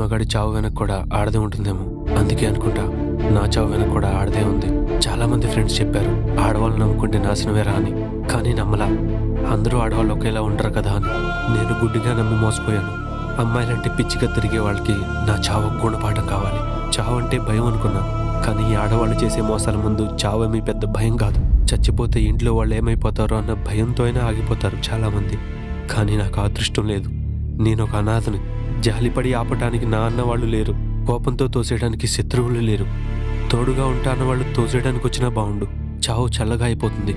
మగాడి చావు వెనక కూడా ఆడదే ఉంటుందేమో అందుకే అనుకుంటా నా చావు వెనక కూడా ఆడదే ఉంది చాలా మంది ఫ్రెండ్స్ చెప్పారు ఆడవాళ్ళు నమ్ముకుంటే నాశనమేరా అని కానీ నమ్మలా అందరూ ఆడవాళ్ళు ఒకేలా ఉండరు కదా అని నేను గుడ్డిగా నమ్మి మోసపోయాను అమ్మాయిలంటే పిచ్చిగా తిరిగే వాళ్ళకి నా చావు గుణపాఠం కావాలి చావు అంటే భయం అనుకున్నా కానీ ఈ ఆడవాళ్ళు చేసే మోసాల ముందు చావు ఏమీ పెద్ద భయం కాదు చచ్చిపోతే ఇంట్లో వాళ్ళు ఏమైపోతారో అన్న భయంతో అయినా ఆగిపోతారు చాలామంది కానీ నాకు ఆ అదృష్టం లేదు నేను ఒక అనాథని జాలిపడి ఆపటానికి నా అన్న వాళ్ళు లేరు కోపంతో తోసేయడానికి శత్రువులు లేరు తోడుగా ఉంటా అన్న వాళ్ళు తోసేయడానికి వచ్చినా బాగుండు చావు చల్లగా అయిపోతుంది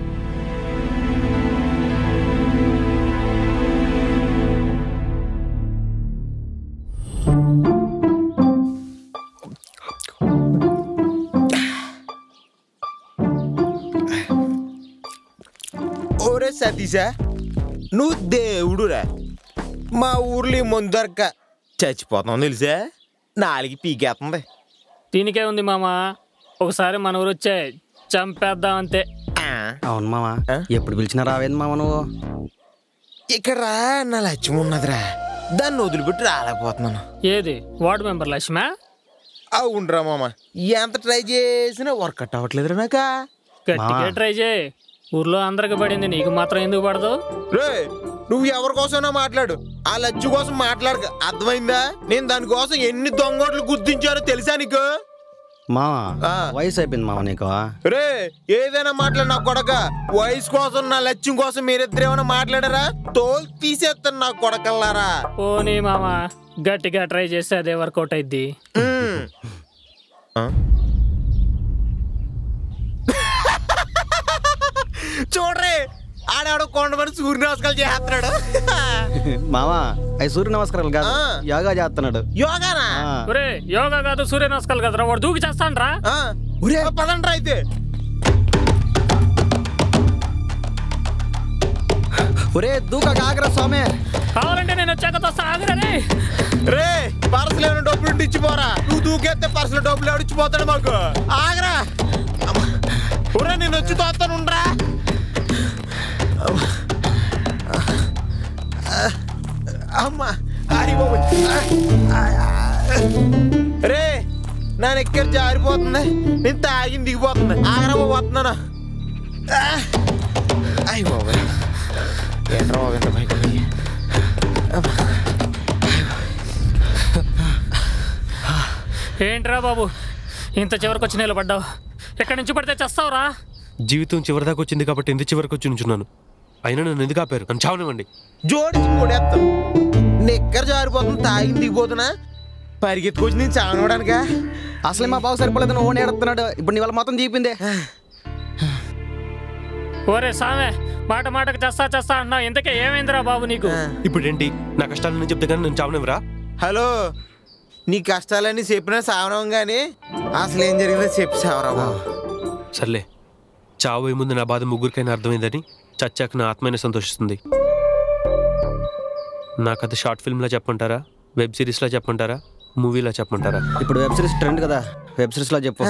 ఓరే సతీశా నువ్వు దేవుడురా మా ఊర్లో ఈ ముందు దొరక్క చచ్చిపోతాం తెలుసా నాలుగు పీకేస్తుంది దీనికే ఉంది మామ ఒకసారి మన ఊరు వచ్చే చంపేద్దాం అంతే ఆ, అవును మామ ఆ? ఎప్పుడు పిలిచినా రావేంది మామ నువ్వు ఇక్కడ రా నా లక్ష్యం ఉన్నదిరా దాన్ని వదిలిపెట్టి రాలేకపోతున్నాను ఏది వార్డు మెంబర్ లక్ష్మ అవునరా మామ ఎంత ట్రై చేసినా వర్కౌట్ అవ్వట్లేదురా నాకా గట్టిగా ట్రై చేయి ఊర్లో అందరికి పడింది నీకు మాత్రం ఎందుకు పడదు రే నువ్వు ఎవరి కోసమైనా మాట్లాడు ఆ లచ్చి కోసం మాట్లాడక అర్థమైందా నేను దానికోసం ఎన్ని దొంగోట్లు గుర్తించారో తెలుసా నీకు మామ ఆ. వయసు అయిపోయింది మామ నీకు రే ఏదైనా మాట్లాడు నా కొడక వయసు కోసం నా లక్ష్యం కోసం మీరిద్దరు ఏమైనా మాట్లాడారా తోలు తీసేస్తాను నా కొడకల్లారా పోనీ మామ గట్టిగా ట్రై చేస్తే అదే వర్కౌట్ అయిద్ది మ్మ్. ఆ? చూడ్రే ఆడాడు కొండమని సూర్య నమస్కారాలు చేస్తున్నాడు మామ అవి సూర్య నమస్కారాలు కాదు ఆ. యోగా చేస్తున్నాడు యోగానా ఆ. ఒరే యోగా కాదు సూర్య నమస్కారాలు కదరా వాడు దూకి చేస్తాను ఆ. పదండ్రా అయితే ఒరే దూక కాకరా స్వామి కావాలంటే నేను వచ్చాక తోస్తా ఆగురని రే పర్సులు ఏమైనా డబ్బులు ఉంటే ఇచ్చిపోరా నువ్వు దూకేస్తే పర్సులు డబ్బులు ఎవడిచ్చిపోతాడు మాకు ఆగరా అమ్మ. ఒరే నేను వచ్చి తోస్తాను ఉండరా అమ్మా ఆరి బాబు రే నా ఎక్కడి జారిపోతుంది నేను తాగింది దిగిపోతుంది ఆగరా బాబు వస్తున్నాను అయ్యి బాబు ఏంట్రా బాబు ఎంత బయట ఏంట్రా బాబు ఇంత చివరికి వచ్చి నిలబడ్డావు ఎక్కడి నుంచి పడితే చేస్తావురా జీవితం చివరిదాకా వచ్చింది కాబట్టి ఎందుకు చివరికి వచ్చి నుంచున్నాను అయినా నన్ను ఎందుకు ఆపారు నన్ను చావనివ్వండి జోడించి కొడేస్తాను నిక్కర జారిపోతుంది తాగింది దిగిపోతున్నా పరిగెత్తుకొచ్చి నేను చావనవడానికా అసలే మా బాబు సరిపోలేదు నువ్వు ఏడుతున్నాడు ఇప్పుడు నీ వల్ల మొత్తం తీపిందే ఓరే సామె మాట మాటకు చేస్తా చేస్తా అన్నావు ఇంతకే ఏమైందిరా బాబు నీకు ఇప్పుడు ఏంటి నా కష్టాలని చెప్తే కానీ నేను చావనివ్వరా హలో నీ కష్టాలన్నీ చెప్పినా సావరం కానీ అసలు ఏం జరిగిందో చెప్పి సావరా బాబు సర్లే చావు ముందు నా బాధ ముగ్గురికైనా అర్థమైందని చచ్చాక నా ఆత్మైన సంతోషిస్తుంది నా కథ షార్ట్ ఫిల్మ్లా చెప్పంటారా వెబ్ సిరీస్లా చెప్పంటారా మూవీలా చెప్పంటారా ఇప్పుడు వెబ్ సిరీస్ ట్రెండ్ కదా వెబ్ సిరీస్ లో చెప్పు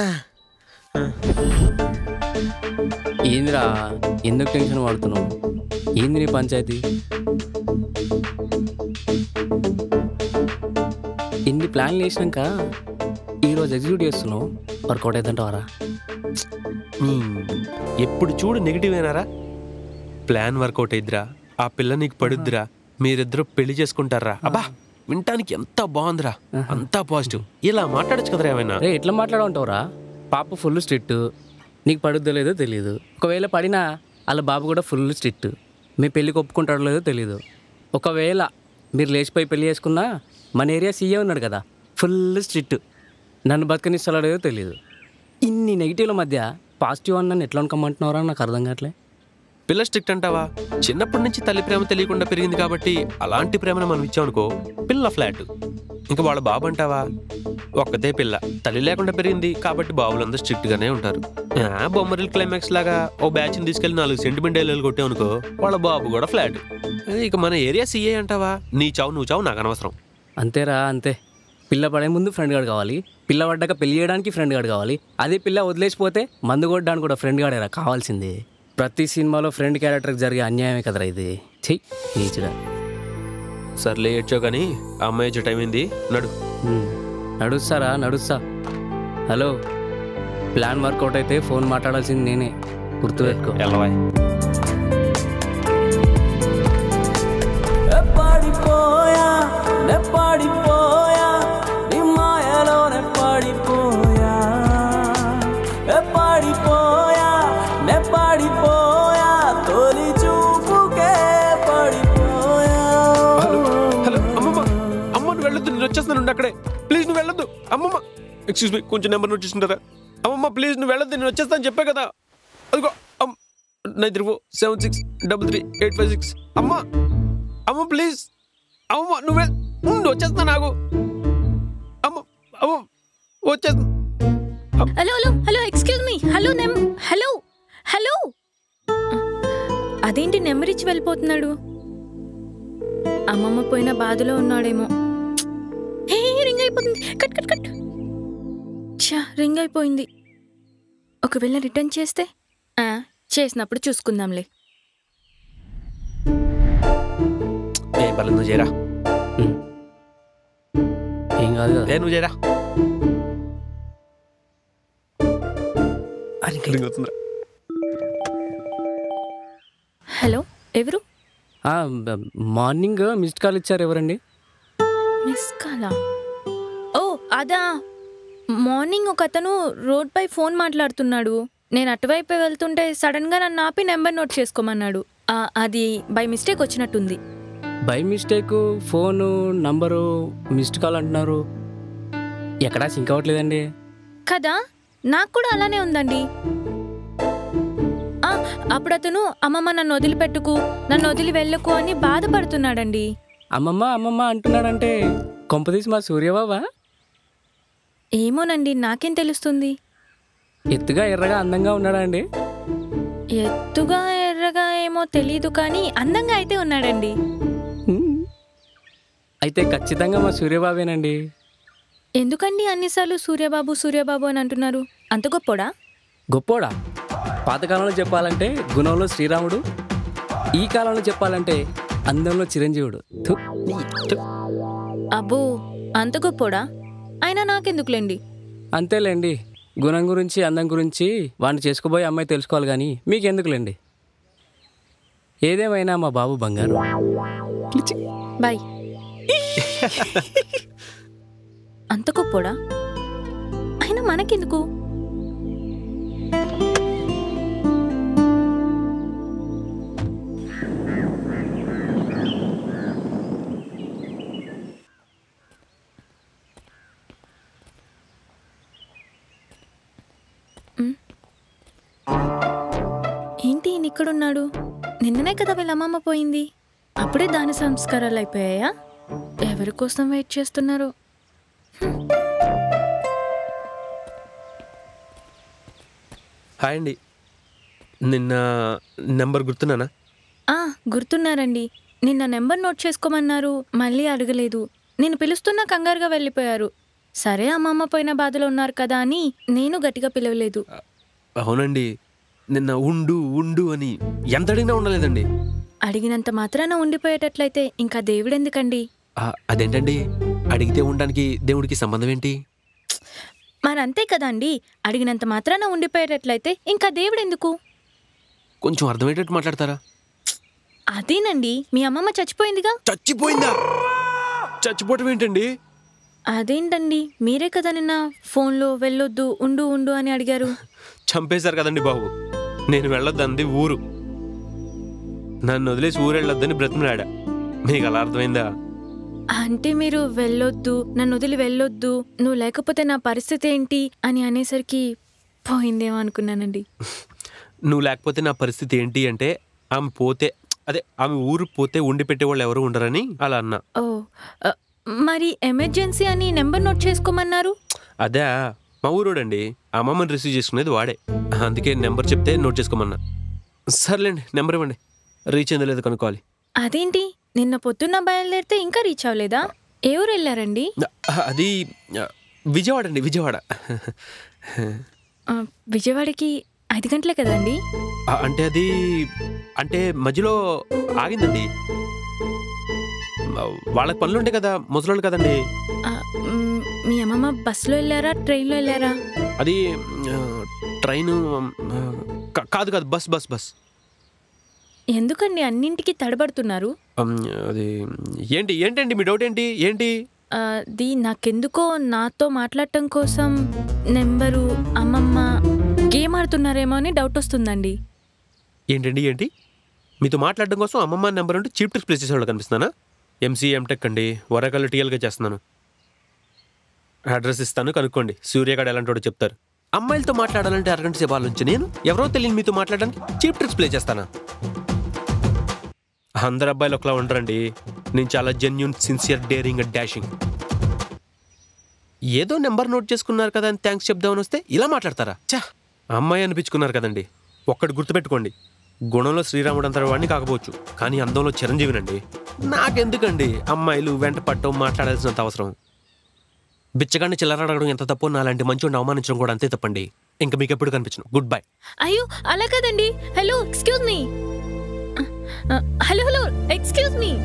ఏందిరా ఎందుకు టెన్షన్ పడుతున్నావు ఏంది నీ పంచాయతీ ఇన్ని ప్లాన్లు వేసినాక ఈరోజు ఎగ్జిక్యూట్ చేస్తున్నావు వర్కౌట్ అవుతుంటావారా మ్మ్. ఎప్పుడు చూడు నెగిటివ్ అయినారా ప్లాన్ వర్కౌట్ అయిద్దిరా ఆ పిల్ల నీకు పడుద్దిరా మీరిద్దరూ పెళ్లి చేసుకుంటారా అబ్బా వినటానికి ఎంత బాగుందిరా అంతా పాజిటివ్ ఇలా మాట్లాడచ్చు కదరా ఏమైనా రే ఎట్లా మాట్లాడుంటావురా పాప ఫుల్ స్ట్రిక్ట్ నీకు పడుద్దో లేదో తెలియదు ఒకవేళ పడినా వాళ్ళ బాబు కూడా ఫుల్ స్ట్రిక్ట్ మీ పెళ్ళికి ఒప్పుకుంటాడో లేదో తెలియదు ఒకవేళ మీరు లేచిపోయి పెళ్లి చేసుకున్నా మన ఏరియా సీఏ ఉన్నాడు కదా ఫుల్ స్ట్రిక్ట్ నన్ను బతకనిస్తాడో లేదో తెలియదు ఇన్ని నెగిటివ్ల మధ్య పాజిటివ్ అన్న ఎట్లా అనుకోమంటున్నారా నాకు అర్థం కావట్లే పిల్ల స్ట్రిక్ట్ అంటావా చిన్నప్పటి నుంచి తల్లి ప్రేమ తెలియకుండా పెరిగింది కాబట్టి అలాంటి ప్రేమను మనం ఇచ్చామనుకో పిల్ల ఫ్లాట్ ఇంకా వాళ్ళ బాబు అంటావా ఒక్కతే పిల్ల తల్లి లేకుండా పెరిగింది కాబట్టి బాబులందరూ స్ట్రిక్ట్ గానే ఉంటారు ఆ, బొమ్మరిల్ క్లైమాక్స్ లాగా ఓ బ్యాచ్ ని తీసుకెళ్లి నాలుగు సెంటిమెంట్ డైలాగులు కొట్టామనుకో వాళ్ళ బాబు కూడా ఫ్లాట్ ఇక మన ఏరియా సీఏ అంటావా నీ చావు నువ్వు చావు నాకు అనవసరం అంతేరా అంతే పిల్ల పడే ముందు ఫ్రెండ్ గార్డ్ కావాలి పిల్ల పడ్డాక పెళ్లి చేయడానికి ఫ్రెండ్ గార్డ్ కావాలి అదే పిల్ల వదిలేసిపోతే మందు కొట్టడానికి కూడా ఫ్రెండ్ గార్డేరా కావాల్సింది ప్రతి సినిమాలో ఫ్రెండ్ క్యారెక్టర్కి జరిగే అన్యాయమే కదరా ఇది చెయ్యి నీచుడా సర్లే ఏడ్చో కానీ ఆ అమ్మాయి వచ్చే టైం అయింది నడు ఉమ్, నడుస్తారా నడుస్తా హలో ప్లాన్ వర్కౌట్ అయితే ఫోన్ మాట్లాడాల్సింది నేనే గుర్తుపెట్టుకో ఎల్లవాయ్ పడిపోయా నే పడిపోయా నీ మాయలోనే పడిపోయా ఏ పడిపోయా నే పడిపోయా తొలి చూపుకే పడిపోయా హలో హలో అమ్మమ్మ అమ్మ నువ్వు వెళ్ళొద్దు నేను వచ్చేస్తాను ఉండు అక్కడే ప్లీజ్ నువ్వు వెళ్ళొద్దు అమ్మమ్మ ఎక్స్క్యూజ్ మీ కొంచెం నెంబర్ నోట్ చేసుకుంటారా అమ్మమ్మ ప్లీజ్ నువ్వు వెళ్ళొద్దు నేను వచ్చేస్తాను చెప్పే కదా అదిగో nine three four seven six double three eight five six అమ్మ అమ్మ ప్లీజ్ అమ్మ నువ్వు వెళ్ ఉండు వచ్చేస్తాను నాకు అమ్మ అమ్మ వచ్చేస్తాను hello hello hello excuse me hello నెమ్ హలో హలో అదేంటి నెంబర్ ఇచ్చి వెళ్ళిపోతున్నాడు అమ్మమ్మ పోయిన బాధలో ఉన్నాడేమో హే రింగ్ అయిపోతుంది కట్ కట్ కట్ ఛా రింగ్ అయిపోయింది ఒకవేళ రిటర్న్ చేస్తే ఆ, చేసినప్పుడు చూసుకుందాంలే ఏ పర్లేదు నువ్వు చేయరా ఉమ్. ఏం కాదు కదా ఏ నువ్వు చేయరా రింగ్ అవుతుందిరా హలో ఎవరు ఆ, బ- మార్నింగ్ మిస్డ్ కాల్ ఇచ్చారు ఎవరండి మిస్ కాలా ఓ అదా మార్నింగ్ ఒక అతను రోడ్ పై ఫోన్ మాట్లాడుతున్నాడు నేను అటువైపు వెళ్తుంటే సడన్ గా నన్ను ఆపి నెంబర్ నోట్ చేసుకోమన్నాడు ఆ, అది బై మిస్టేక్ వచ్చినట్టుంది by mistake phone number missed call అంటున్నారు ఎక్కడా సింక్ అవ్వట్లేదండి కదా నాకు కూడా అలానే ఉందండి ఆ, అప్పుడు అతను అమ్మమ్మ నన్ను వదిలిపెట్టుకు నన్ను వదిలి వెళ్ళకు అని బాధపడుతున్నాడండి అమ్మమ్మ అమ్మమ్మ అంటున్నాడంటే కొంపదీసి మా సూర్యబాబా ఏమోనండి నాకేం తెలుస్తుంది ఎత్తుగా ఎర్రగా అందంగా ఉన్నాడా అండి ఎత్తుగా ఎర్రగా ఏమో తెలీదు కానీ అందంగా అయితే ఉన్నాడండి హ్మ్. అయితే ఖచ్చితంగా మా సూర్యబాబేనండి ఎందుకండి అన్నిసార్లు సూర్యబాబు సూర్యబాబు అని అంటున్నారు అంత గొప్పోడా గొప్పోడా పాతకాలంలో చెప్పాలంటే గుణంలో శ్రీరాముడు ఈ కాలంలో చెప్పాలంటే అందంలో చిరంజీవుడు థు, నీ, థు. అబ్బో అంత గొప్పోడా అయినా నాకెందుకులేండి అంతేలేండి గుణం గురించి అందం గురించి వాడిని చేసుకోబోయే అమ్మాయి తెలుసుకోవాలి కానీ మీకెందుకులేండి ఏదేమైనా మా బాబు బంగారు బాయ్ అంత గొప్పోడా అయినా మనకెందుకు ఉమ్. ఏంటి ఈయన ఇక్కడున్నాడు నిన్ననే కదా వీళ్ళ అమ్మమ్మ పోయింది అప్పుడే దాని సంస్కారాలు అయిపోయాయా ఎవరి కోసం వెయిట్ చేస్తున్నారు హాయ్ అండి నిన్న నెంబర్ గుర్తున్నానా ఆ గుర్తున్నారండి నిన్న నెంబర్ నోట్ చేసుకోమన్నారు మళ్ళీ అడగలేదు నేను పిలుస్తున్నా కంగారుగా వెళ్ళిపోయారు సరే అమ్మమ్మ పోయిన బాధలో ఉన్నారు కదా అని నేను గట్టిగా పిలవలేదు అవునండి నిన్న ఉండు ఉండు అని ఎంత అడిగినా ఉండలేదండి అడిగినంత మాత్రాన ఉండిపోయేటట్లయితే ఇంకా దేవుడెందుకండి ఆ, అదేంటండి అడిగితే ఉండడానికి దేవుడికి సంబంధం ఏంటి మరి అంతే కదా అండి అడిగినంత మాత్రాన ఉండిపోయేటట్లయితే ఇంకా దేవుడెందుకు కొంచెం అర్థమయ్యేటట్టు మాట్లాడతారా అదేనండి మీ అమ్మమ్మ చచ్చిపోయిందిగా చచ్చిపోయిందా చచ్చిపోవటం ఏంటండి అదేంటండి మీరే కదా నిన్న ఫోన్లో వెళ్ళొద్దు ఉండు ఉండు అని అడిగారు చంపేశారు కదండి బాబు నేను వెళ్ళొద్దంది ఊరు నన్ను వదిలేసి ఊరు వెళ్ళొద్దని బ్రతిమలాడా మీకు అలా అర్థమైందా అంటే మీరు వెళ్ళొద్దు నన్ను వదిలి వెళ్ళొద్దు నువ్వు లేకపోతే నా పరిస్థితి ఏంటి అని అనేసరికి పోయిందేమో అనుకున్నానండి నువ్వు లేకపోతే నా పరిస్థితి ఏంటి అంటే ఆమె పోతే అదే ఆమె ఊరు పోతే ఉండి పెట్టేవాళ్ళు ఎవరు ఉండరని అలా అన్నా ఓ అ, మరి ఎమర్జెన్సీ అని నెంబర్ నోట్ చేసుకోమన్నారు అదే మా ఊరోడండి ఆ అమ్మమ్మని రిసీవ్ చేసుకునేది వాడే అందుకే నెంబర్ చెప్తే నోట్ చేసుకోమన్నా సర్లేండి నెంబర్ ఇవ్వండి రీచ్ అయిందో లేదో కనుక్కోవాలి అదేంటి నిన్న పొద్దున్న బయలుదేరితే ఇంకా రీచ్ అవ్వలేదా ఏ ఊరు వెళ్ళారండి అది విజయవాడ అండి విజయవాడ ఆ, విజయవాడకి ఐదు గంటలే కదండి ఆ, అంటే అది అంటే మధ్యలో ఆగిందండి వాళ్ళకి పనులు ఉంటాయి కదా ముసలోళ్ళు కదండి ఆ, మ్, మీ అమ్మమ్మ బస్సులో వెళ్ళారా ట్రైన్లో వెళ్ళారా అది ఆ, ట్రైను ఆ, కా- కాదు కాదు బస్ బస్ బస్ ఎందుకండి అన్నింటికి తడబడుతున్నారు అమ్, అది ఏంటి ఏంటండి మీ డౌట్ ఏంటి ఏంటి ఆ, అది నాకెందుకో నాతో మాట్లాడటం కోసం నెంబరు అమ్మమ్మ గేమ్ ఆడుతున్నారేమో అని డౌట్ వస్తుందండి ఏంటండి ఏంటి మీతో మాట్లాడడం కోసం అమ్మమ్మ నెంబర్ అంటూ చీప్ ట్రిక్స్ ప్లేస్ చేసేవాళ్ళు కనిపిస్తున్నానా ఎంసీ ఎంటెక్ అండి వరకల్ టీఎల్గా చేస్తున్నాను అడ్రస్ ఇస్తాను కనుక్కోండి సూర్యగాడు ఎలాంటి వాడో చెప్తారు అమ్మాయిలతో మాట్లాడాలంటే అరగంట సేపు ఆలోచించి నేను ఎవరో తెలియని మీతో మాట్లాడడానికి చీప్ ట్రిక్స్ ప్లే చేస్తానా అందరు అబ్బాయిలు ఒకలా ఉండరండి నేను చాలా genuine sincere daring and dashing ఏదో నెంబర్ నోట్ చేసుకున్నారు కదా అని థ్యాంక్స్ చెప్దామని వస్తే ఇలా మాట్లాడతారా చా అమ్మాయి అనిపించుకున్నారు కదండి ఒక్కటి గుర్తుపెట్టుకోండి గుణంలో శ్రీరాముడు అంతటి వాడిని కాకపోవచ్చు కానీ అందంలో చిరంజీవినండి నాకెందుకండి అమ్మాయిలు వెంట పట్టడం మాట్లాడాల్సినంత అవసరం బిచ్చగాన్ని చిల్లరడగడం ఎంత తప్పు నాలాంటి మంచి అవమానించడం కూడా అంతే తప్పండి ఇంకా మీకు ఎప్పుడు కనిపించను గుడ్ బై అయ్యో అలా కదండి hello excuse me hello hello excuse me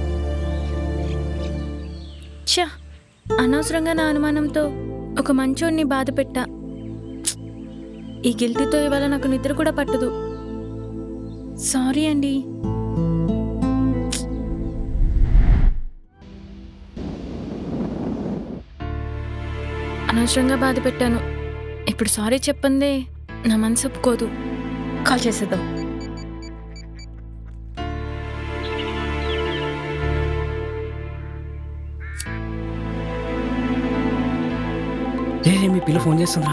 ఛా అనవసరంగా నా అనుమానంతో ఒక మంచోడిని బాధ పెట్టా ఈ గిల్టీతో ఇవాళ నాకు నిద్ర కూడా పట్టదు సారీ అండి అనవసరంగా బాధ పెట్టాను ఇప్పుడు సారీ చెప్పందే నా మనసు ఒప్పుకోదు కాల్ చేసేద్దాం రే రే, మీ పిల్ల ఫోన్ చేస్తుందా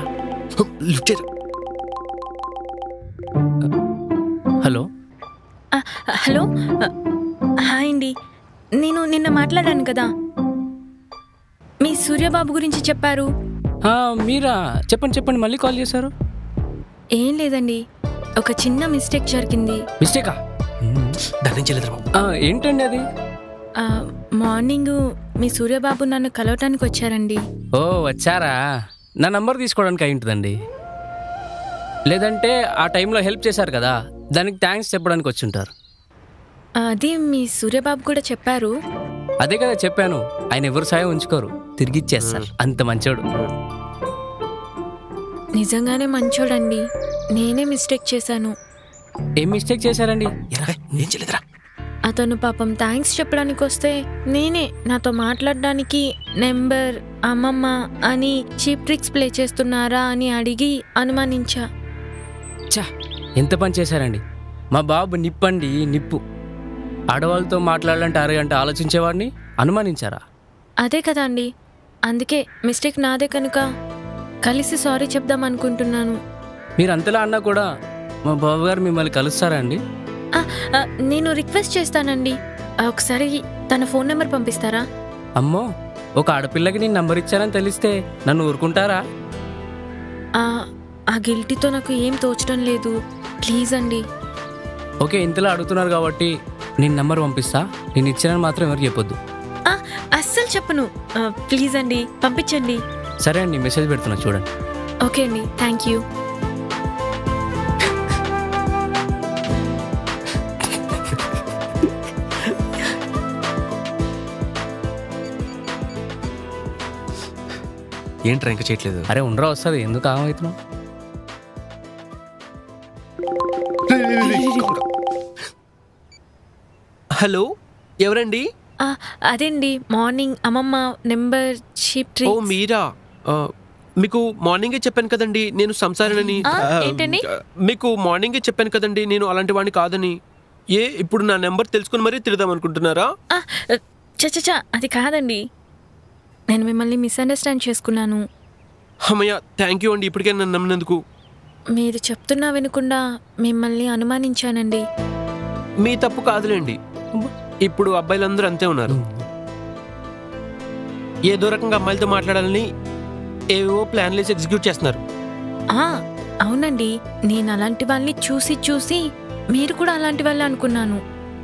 హలో ఆ, హలో ఆ, హాయ్ అండి నేను నిన్న మాట్లాడాను కదా మీ సూర్యబాబు గురించి చెప్పారు ఆ, మీరా చెప్పండి చెప్పండి మళ్ళీ కాల్ చేశారు ఏం లేదండి ఒక చిన్న మిస్టేక్ జరిగింది మిస్టేకా దాని నుంచి వెళ్ళదురా బాబు. ఆ, ఏంటండి అది ఆ, మార్నింగ్ మీ సూర్యబాబు నన్ను కలవటానికి వచ్చారండి ఓ వచ్చారా నా నంబర్ తీసుకోవడానికి అయి ఉంటుందండి లేదంటే ఆ టైంలో హెల్ప్ చేశారు కదా దానికి థ్యాంక్స్ చెప్పడానికి వచ్చి ఉంటారు ఆ, అది మీ సూర్యబాబు కూడా చెప్పారు అదే కదా చెప్పాను ఆయన ఎవరు సాయం ఉంచుకోరు తిరిగి ఇచ్చేస్తారు అంత మంచోడు నిజంగానే మంచోడండి నేనే మిస్టేక్ చేశాను ఏం మిస్టేక్ చేశారండి ఎరా, ఏం చేయలేదురా అతను పాపం థ్యాంక్స్ చెప్పడానికి వస్తే నేనే నాతో మాట్లాడడానికి నెంబర్ అమ్మమ్మ అని చీప్ ట్రిక్స్ ప్లే చేస్తున్నారా అని అడిగి అనుమానించా చా ఎంత పని చేశారండి మా బాబు నిప్పండి నిప్పు ఆడవాళ్ళతో మాట్లాడాలంటే అరగంట ఆలోచించేవాడిని అనుమానించారా అదే కదా అండి అందుకే మిస్టేక్ నాదే కనుక కలిసి సారీ చెప్దాం అనుకుంటున్నాను మీరు అంతలా అన్నా కూడా మా బాబు గారు మిమ్మల్ని కలుస్తారా అండి ఆ, ఆ, నేను రిక్వెస్ట్ చేస్తానండి ఆ, ఒకసారి తన ఫోన్ నెంబర్ పంపిస్తారా అమ్మో ఒక ఆడపిల్లకి నేను నంబర్ ఇచ్చానని తెలిస్తే నన్ను ఊరుకుంటారా ఆ, ఆ గిల్టీతో నాకు ఏం తోచడం లేదు ప్లీజ్ అండి ఓకే ఇంతలా అడుగుతున్నారు కాబట్టి నేను నంబర్ పంపిస్తా నేను ఇచ్చానని మాత్రం ఎవరికి చెప్పొద్దు ఆ, అస్సలు చెప్పను ఆ, ప్లీజ్ అండి పంపించండి సరే అండి మెసేజ్ పెడుతున్నా చూడండి ఓకే అండి థ్యాంక్ యూ ఏంట్రా ఇంకా చేయట్లేదు అరే ఉండరా వస్తుంది ఎందుకు ఆగమవుతున్నావు హలో ఎవరండి ఆ, అదేండి మార్నింగ్ అమ్మమ్మ నెంబర్ చీప్ ఓ ట్రిక్స్ మీరా ఆ, మీకు మార్నింగే చెప్పాను కదండి నేను సంసారనని ఆ, ఆ, ఏంటండి? మీకు మార్నింగే చెప్పాను కదండి నేను అలాంటి వాడిని కాదని ఏ ఇప్పుడు నా నెంబర్ తెలుసుకుని మరీ తిడదాం అనుకుంటున్నారా చచ్చ అది కాదండి నేను మిమ్మల్ని మిస్అండర్స్టాండ్ చేసుకున్నాను అమ్మయ్య థ్యాంక్ యూ అండి ఇప్పటికే నన్ను నమ్మినందుకు మీరు చెప్తున్నా వినకుండా మిమ్మల్ని అనుమానించానండి మీ తప్పు కాదులేండి ఇప్పుడు అబ్బాయిలందరూ అంతే ఉన్నారు ఏదో రకంగా అమ్మాయిలతో మాట్లాడాలని ఏవో ప్లాన్లు వేసి ఎగ్జిక్యూట్ చేస్తున్నారు ఆ అవునండి నేను అలాంటి వాళ్ళని చూసి చూసి మీరు కూడా అలాంటి వాళ్ళే అనుకున్నాను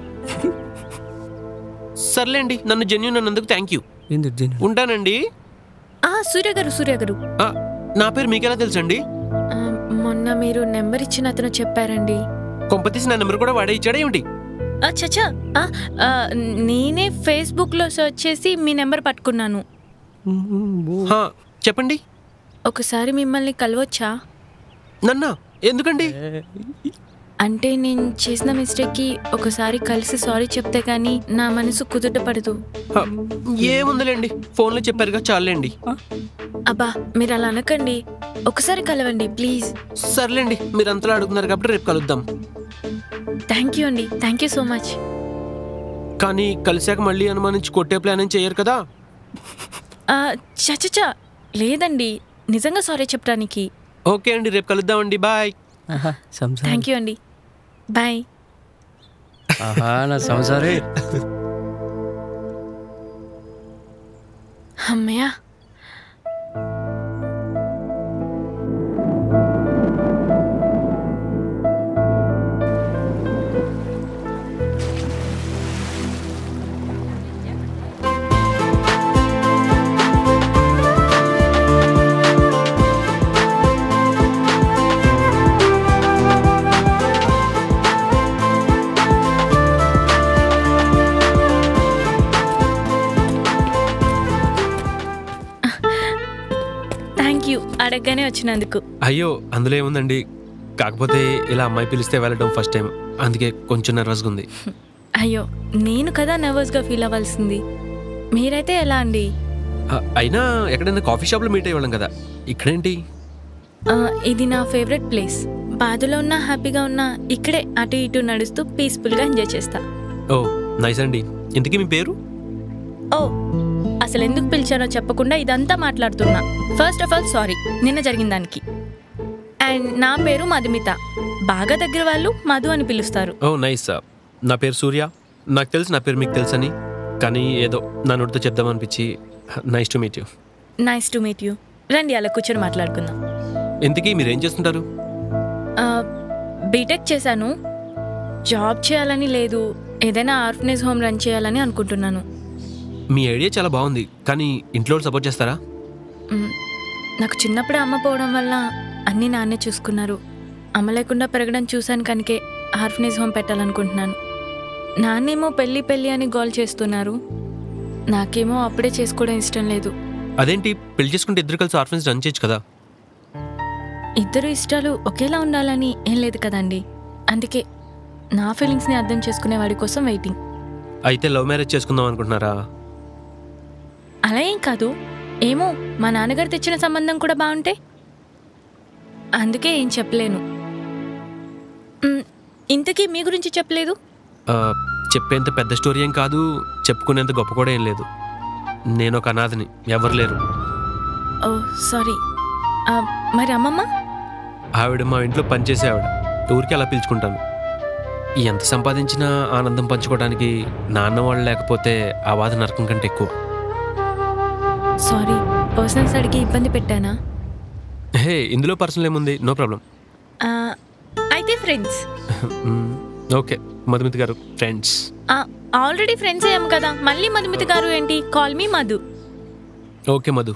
సర్లేండి నన్ను జెన్యున్ అన్నందుకు థ్యాంక్ యూ ఎందుకు దీన్ని? ఉంటానండి ఆ సూర్య గారు సూర్య గారు ఆ, నా పేరు మీకెలా తెలుసండి ఆ, మొన్న మీరు నెంబర్ ఇచ్చిన అతను చెప్పారండి కొంపతీసి నా నెంబర్ కూడా వాడే ఇచ్చాడా ఏమిటి చచ్చా నేనే ఫేస్బుక్లో సెర్చ్ చేసి మీ నెంబర్ పట్టుకున్నాను హా, చెప్పండి ఒకసారి మిమ్మల్ని కలవచ్చా నన్నా ఎందుకండి అంటే నేను చేసిన మిస్టేక్కి ఒకసారి కలిసి సారీ చెప్తే కానీ నా మనసు కుదుట పడదు హ, ఏముందిలేండి ఫోన్లో చెప్పారుగా చాలండి అబ్బా మీరు అలా అనకండి ఒకసారి కలవండి ప్లీజ్ సర్లేండి మీరు అంతలా అడుగుతున్నారు కాబట్టి రేపు కలుద్దాం థ్యాంక్ యూ అండి థ్యాంక్ యూ సో మచ్ కానీ కలిసాక మళ్ళీ అనుమానించి కొట్టే ప్లాన్ ఏం చేయరు కదా చచ్చచా లేదండి నిజంగా సారీ చెప్పడానికి ఓకే అండి రేపు కలుద్దామండి బాయ్ ఆహా, సంసారి థ్యాంక్ యూ అండి బాయ్ ఆహా నా సంసారే అమ్మయ్యా థ్యాంక్ యూ అడగగానే వచ్చినందుకు అయ్యో అందులో ఏముందండి కాకపోతే ఇలా అమ్మాయి పిలిస్తే వెళ్ళడం ఫస్ట్ టైం అందుకే కొంచెం నర్వస్గా ఉంది అయ్యో నేను కదా నర్వస్గా ఫీల్ అవ్వాల్సింది మీరైతే ఎలా అండి ఆ, అయినా ఎక్కడైనా కాఫీ షాప్లో మీట్ అయ్యేవాళ్ళం కదా ఇక్కడేంటి ఆ, ఇది నా ఫేవరెట్ ప్లేస్ బాధలో ఉన్నా హ్యాపీగా ఉన్నా ఇక్కడే అటు ఇటు నడుస్తూ పీస్ఫుల్గా ఎంజాయ్ చేస్తా ఓ నైస్ అండి ఇంతకీ మీ పేరు ఓ అసలు ఎందుకు పిలిచానో చెప్పకుండా ఇదంతా మాట్లాడుతున్నా ఫస్ట్ ఆఫ్ ఆల్ సారీ నిన్న జరిగిన దానికి అండ్ నా పేరు మధుమిత బాగా దగ్గర వాళ్ళు మధు అని పిలుస్తారు ఓ నైస్ నా పేరు సూర్య నాకు తెలుసు నా పేరు మీకు తెలుసని కానీ ఏదో నా నోటితో చెప్దామనిపించి nice to meet you nice to meet you రండి అలా కూర్చొని మాట్లాడుకుందాం ఇంతకీ మీరు ఏం చేస్తుంటారు ఆ, బీటెక్ చేశాను జాబ్ చేయాలని లేదు ఏదైనా ఆర్ఫనేజ్ హోమ్ రన్ చేయాలని అనుకుంటున్నాను మీ ఐడియా చాలా బాగుంది కానీ ఇంట్లో సపోర్ట్ చేస్తారా మ్, నాకు చిన్నప్పుడే అమ్మ పోవడం వల్ల అన్నీ నాన్నే చూసుకున్నారు అమ్మ లేకుండా పెరగడం చూశాను కనుకే ఆర్ఫనేజ్ హోమ్ పెట్టాలనుకుంటున్నాను నాన్నేమో పెళ్ళి పెళ్ళి అని గోల్ చేస్తున్నారు నాకేమో అప్పుడే చేసుకోవడం ఇష్టం లేదు అదేంటి పెళ్లి చేసుకుంటే ఇద్దరు కలిసి ఆర్ఫెన్స్ రన్ చేయొచ్చు కదా ఇద్దరు ఇష్టాలు ఒకేలా ఉండాలని ఏం లేదు కదండి అందుకే నా ఫీలింగ్స్ని అర్థం చేసుకునే వాడి కోసం వెయిటింగ్ అయితే లవ్ మ్యారేజ్ చేసుకుందాం అనుకుంటున్నారా అలా ఏం కాదు ఏమో మా నాన్నగారు తెచ్చిన సంబంధం కూడా బాగుంటే అందుకే ఏం చెప్పలేను మ్, ఇంతకీ మీ గురించి చెప్పలేదు ఆ, చెప్పేంత పెద్ద స్టోరీ ఏం కాదు చెప్పుకునేంత గొప్ప కూడా ఏం లేదు నేను ఒక అనాథని ఎవరు లేరు ఓ సారీ ఆ, మరి అమ్మమ్మ ఆవిడ మా ఇంట్లో పనిచేసే ఆవిడ ఊరికి అలా పిలుచుకుంటాను ఎంత సంపాదించినా ఆనందం పంచుకోవడానికి నాన్న వాళ్ళు లేకపోతే ఆ బాధ నరకం కంటే ఎక్కువ సారీ పర్సనల్స్ అడిగి ఇబ్బంది పెట్టానా హే ఇందులో పర్సనల్ ఏముంది నో ప్రాబ్లం ఆ, అయితే ఫ్రెండ్స్ ఓకే మధుమితి గారు ఫ్రెండ్స్ ఆల్రెడీ ఫ్రెండ్స్ అయ్యాం కదా మళ్ళీ మధుమితి గారు ఏంటి call me Madhu okay Madhu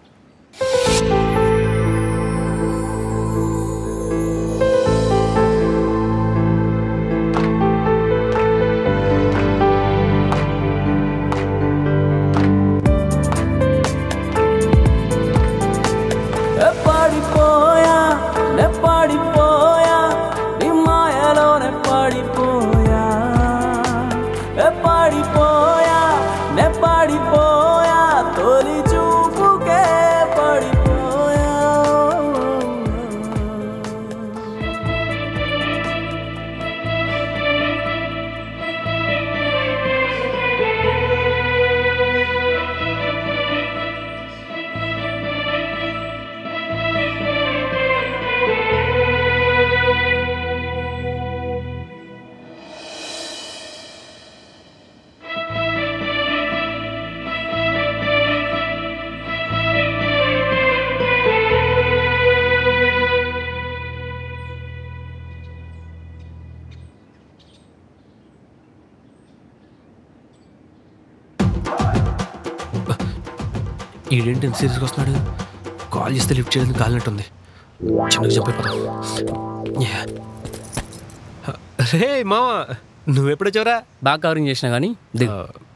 ఏ పడిపోయా నే పడిపోయా నీ మాయలోనే పడిపోయా ఏ పడిపోయా నే పడిపోయా తొలి చూపుకే పడిపోయా ఈడేంటి ఎంత సీరియస్గా వస్తున్నాడు కాల్ చేస్తే లిఫ్ట్ చేయడానికి కాలినట్టుంది చిన్నగా జంప్ అయిపోతాం రే మావా నువ్వెప్పుడొచ్చావురా బాగా కవరింగ్ చేసినా కానీ దిగు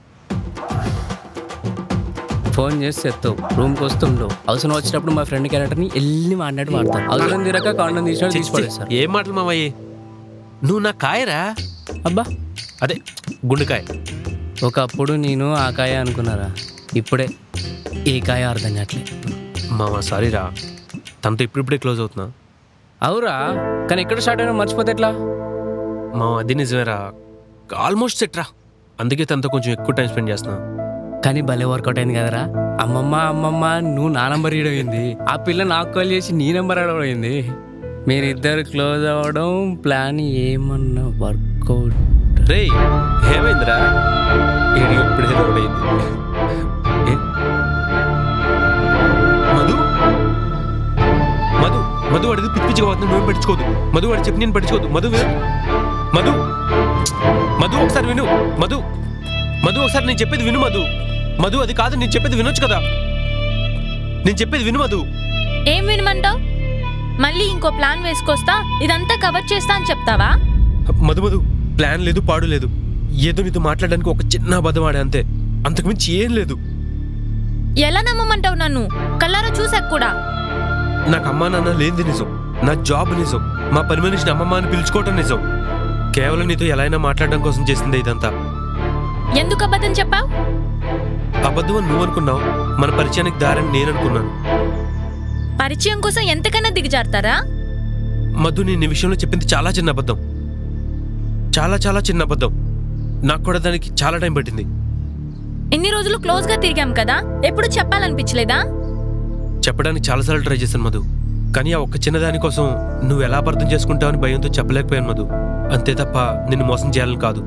ఫోన్ చేసి ఎత్తావు రూమ్కి వస్తుండవు అవసరం వచ్చినప్పుడు మా ఫ్రెండ్ క్యారెక్టర్ని వెళ్ళి మాట్లాడి వాడతాను అవసరం తీరక కాండం తీసినట్టు తీసి పడేస్తారు ఏం మాటలు మావయ్య నువ్వు నా కాయరా అబ్బా అదే గుండెకాయ ఒకప్పుడు నేను ఆ కాయ అనుకున్నారా ఇప్పుడే ఏ కాయ అర్థం కావట్లే మామ సారీరా తనతో ఇప్పుడిప్పుడే క్లోజ్ అవుతున్నా అవురా కానీ ఎక్కడ స్టార్ట్ అయినా మర్చిపోతే ఎట్లా మా అది నిజమేరా ఆల్మోస్ట్ సెట్ రా అందుకే తనతో కొంచెం ఎక్కువ టైం స్పెండ్ చేస్తున్నా కానీ భలే వర్కౌట్ అయింది కదరా అమ్మమ్మ అమ్మమ్మ నువ్వు నా నంబర్ ఇడమైంది ఆ పిల్ల నాకు కాల్ చేసి నీ నెంబర్ అడవడింది మీరిద్దరు క్లోజ్ అవ్వడం ప్లాన్ ఏమన్నా వర్కౌట్ రే ఏమైందిరా ఏడి ఇప్పుడే లోడ్ అయింది ఏ- మధు మధు మధు వాడిది పిచ్చి పిచ్చిగా పోతుంది నువ్వు పట్టించుకోదు మధు వాడు చెప్పి నేను పట్టించుకోదు మధు విను మధు మధు ఒకసారి విను మధు మధు ఒకసారి నేను చెప్పేది విను మధు మధు అది కాదు నేను చెప్పేది వినొచ్చు కదా నేను చెప్పేది విను మధు ఏం వినమంటావు మళ్ళీ ఇంకో ప్లాన్ వేసుకొస్తా ఇదంతా కవర్ చేస్తా అని చెప్తావా మధు మధు ప్లాన్ లేదు పాడు లేదు ఏదో నీతో మాట్లాడడానికి ఒక చిన్న అబద్ధం ఆడే అంతే అంతకుమించి ఏం లేదు ఎలా నమ్మమంటావు నన్ను కల్లారా చూసాక కూడా నాకు అమ్మా నాన్న లేనిది నిజం నా జాబ్ నిజం మా పని మనిషిని అమ్మమ్మ అని పిలుచుకోవటం నిజం కేవలం నీతో ఎలా అయినా మాట్లాడడం కోసం చేసిందే ఇదంతా ఎందుకు అబద్ధం చెప్పావు అబద్ధం అని నువ్వు అనుకున్నావు మన పరిచయానికి దారని నేను అనుకున్నాను పరిచయం కోసం ఎంతకన్నా దిగజారుతారా మధు నేను ఈ విషయంలో చెప్పింది చాలా చిన్న అబద్ధం చాలా చాలా చిన్న అబద్ధం నాకు కూడా దానికి చాలా టైం పట్టింది ఎన్ని రోజులు క్లోజ్ గా తిరిగాం కదా ఎప్పుడు చెప్పాలనిపించలేదా చెప్పడానికి చాలాసార్లు ట్రై చేశాను మధు కానీ ఆ ఒక్క చిన్నదాని కోసం నువ్వు ఎలా అర్థం చేసుకుంటావని భయంతో చెప్పలేకపోయాను మధు అంతే తప్ప నిన్ను మోసం చేయాలని కాదు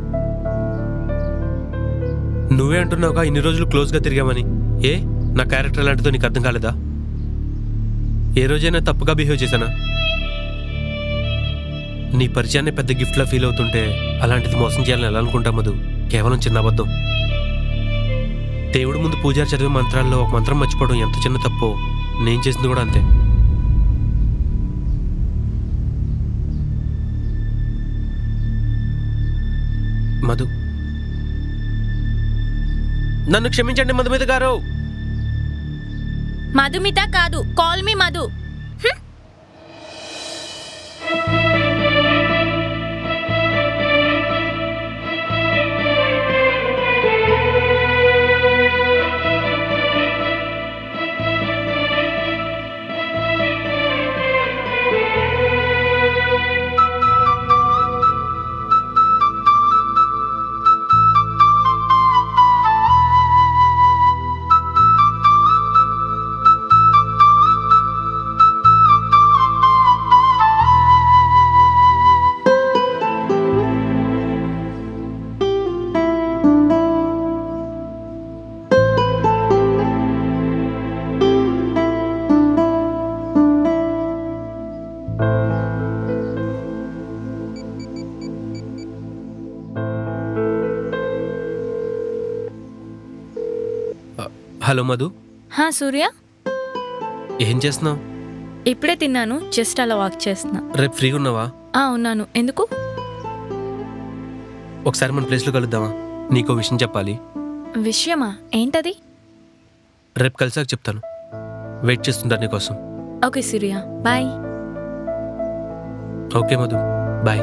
నువ్వే అంటున్నావుగా ఇన్ని రోజులు క్లోజ్గా తిరిగామని ఏ నా క్యారెక్టర్ లాంటిదో నీకు అర్థం కాలేదా ఏ రోజైనా తప్పుగా బిహేవ్ చేశానా నీ పరిచయాన్ని పెద్ద గిఫ్ట్లా ఫీల్ అవుతుంటే అలాంటిది మోసం చేయాలని ఎలా అనుకుంటా మధు కేవలం చిన్న అబద్ధం దేవుడి ముందు పూజారి చదివే మంత్రాల్లో ఒక మంత్రం మర్చిపోవడం ఎంత చిన్న తప్పో నేను చేసింది కూడా అంతే మధు నన్ను క్షమించండి మధుమిత గారు మధుమిత కాదు కాల్ మీ మధు హ్మ్. హలో మధు హా సూర్య ఏం చేస్తున్నావు ఇప్పుడే తిన్నాను జస్ట్ అలా వాక్ చేస్తున్నా రేపు ఫ్రీగా ఉన్నావా ఆ ఉన్నాను ఎందుకు ఒకసారి మన ప్లేస్లో కలుద్దామా నీకో విషయం చెప్పాలి విషయమా ఏంటది రేపు కలిసాక చెప్తాను వెయిట్ చేస్తుంటాను నీకోసం okay Surya bye okay Madhu bye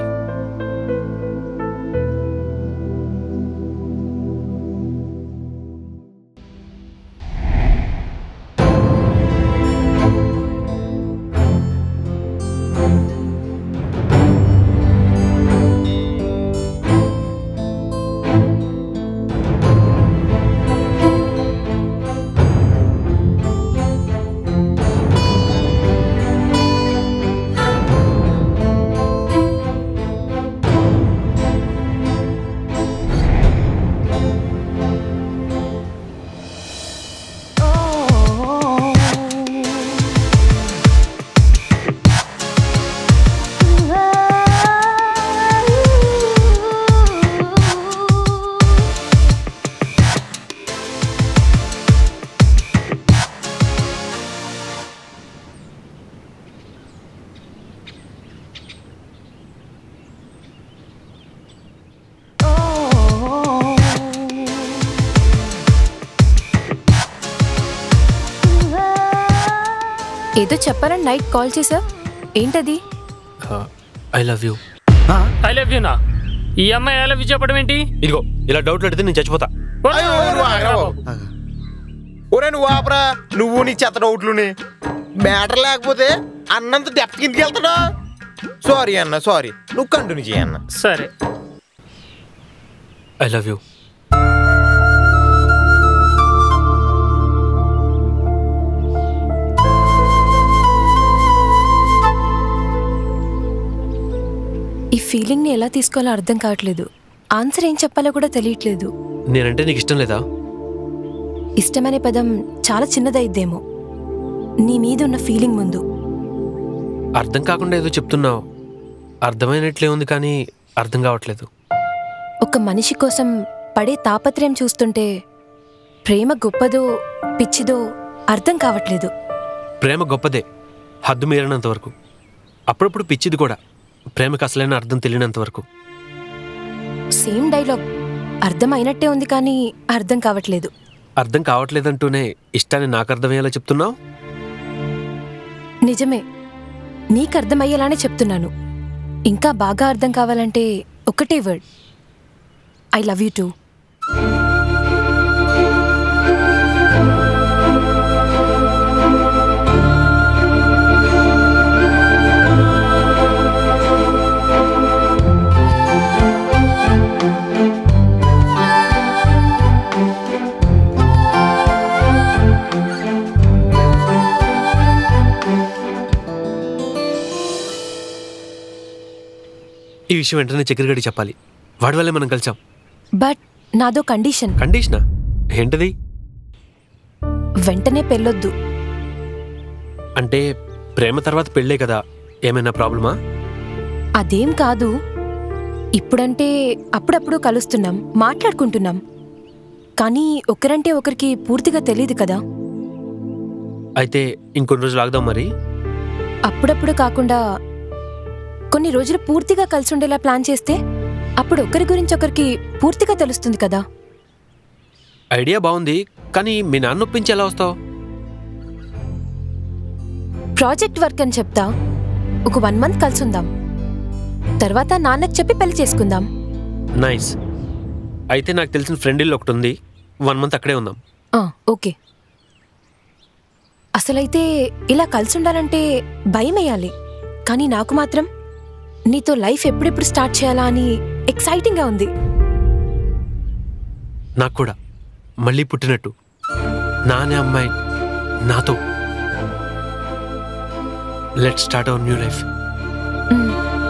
ఏదో చెప్పాలని నైట్ కాల్ చేసా ఏంటది I love you I love you నా ఈ అమ్మాయి ఐ లవ్ యూ చెప్పడం ఏంటి ఇదిగో ఇలా డౌట్లు అడిగితే నేను చచ్చిపోతా అయ్యో, నువ్వు ఆగరా బాబు. ఒరే నువ్వు ఆపరా నువ్వు నీ చెత్త డౌట్లుని మ్యాటర్ లేకపోతే అన్నంత డెప్త్ కిందకి వెళ్తాడా సారీ అన్న సారీ నువ్వు కంటిన్యూ చేయన్న సరే ఐ లవ్ యూ ఈ ఫీలింగ్ని ఎలా తీసుకోవాలో అర్థం కావట్లేదు ఆన్సర్ ఏం చెప్పాలో కూడా తెలియట్లేదు నేనంటే నీకు ఇష్టం లేదా ఇష్టమనే పదం చాలా చిన్నదైద్దేమో నీ మీద ఉన్న ఫీలింగ్ ముందు అర్థం కాకుండా ఏదో చెప్తున్నావు అర్థమైనట్లే ఉంది కానీ అర్థం కావట్లేదు ఒక మనిషి కోసం పడే తాపత్రయం చూస్తుంటే ప్రేమ గొప్పదో పిచ్చిదో అర్థం కావట్లేదు ప్రేమ గొప్పదే హద్దు మీరినంత వరకు అప్పుడప్పుడు పిచ్చిది కూడా ప్రేమకు అసలైన అర్థం తెలియనంత వరకు సేమ్ డైలాగ్ అర్థం అయినట్టే ఉంది కానీ అర్థం కావట్లేదు అర్థం కావట్లేదంటూనే ఇష్టాన్ని నాకు అర్థమయ్యేలా చెప్తున్నావు నిజమే నీకు అర్థమయ్యేలానే చెప్తున్నాను ఇంకా బాగా అర్థం కావాలంటే ఒకటే word I love you too ఈ విషయం వెంటనే చక్కెరగడి చెప్పాలి వాడి వల్లే మనం కలిసాం బట్ నాదో కండిషన్ కండిషనా ఏంటది వెంటనే పెళ్ళొద్దు అంటే ప్రేమ తర్వాత పెళ్ళే కదా ఏమైనా ప్రాబ్లమా అదేం కాదు ఇప్పుడంటే అప్పుడప్పుడు కలుస్తున్నాం మాట్లాడుకుంటున్నాం కానీ ఒకరంటే ఒకరికి పూర్తిగా తెలియదు కదా అయితే ఇంకొన్ని రోజులు ఆగుదాం మరి అప్పుడప్పుడు కాకుండా కొన్ని రోజులు పూర్తిగా కలిసి ఉండేలా ప్లాన్ చేస్తే అప్పుడు ఒకరి గురించి ఒకరికి పూర్తిగా తెలుస్తుంది కదా ఐడియా బాగుంది కానీ మీ నాన్న ఒప్పించి ఎలా వస్తావు ప్రాజెక్ట్ వర్క్ అని చెప్తా ఒక వన్ మంత్ కలిసి ఉందాం తర్వాత నాన్నకు చెప్పి పెళ్లి చేసుకుందాం నైస్ అయితే నాకు తెలిసిన ఫ్రెండ్ ఇల్లు ఒకటి ఉంది వన్ మంత్ అక్కడే ఉందాం ఆ, ఓకే అసలైతే ఇలా కలిసి ఉండాలంటే భయం వేయాలి కానీ నాకు మాత్రం నీతో లైఫ్ ఎప్పుడెప్పుడు స్టార్ట్ చేయాలా అని ఎక్సైటింగ్గా ఉంది నాకు కూడా మళ్ళీ పుట్టినట్టు నా అనే అమ్మాయి నాతో let start our new life మ్.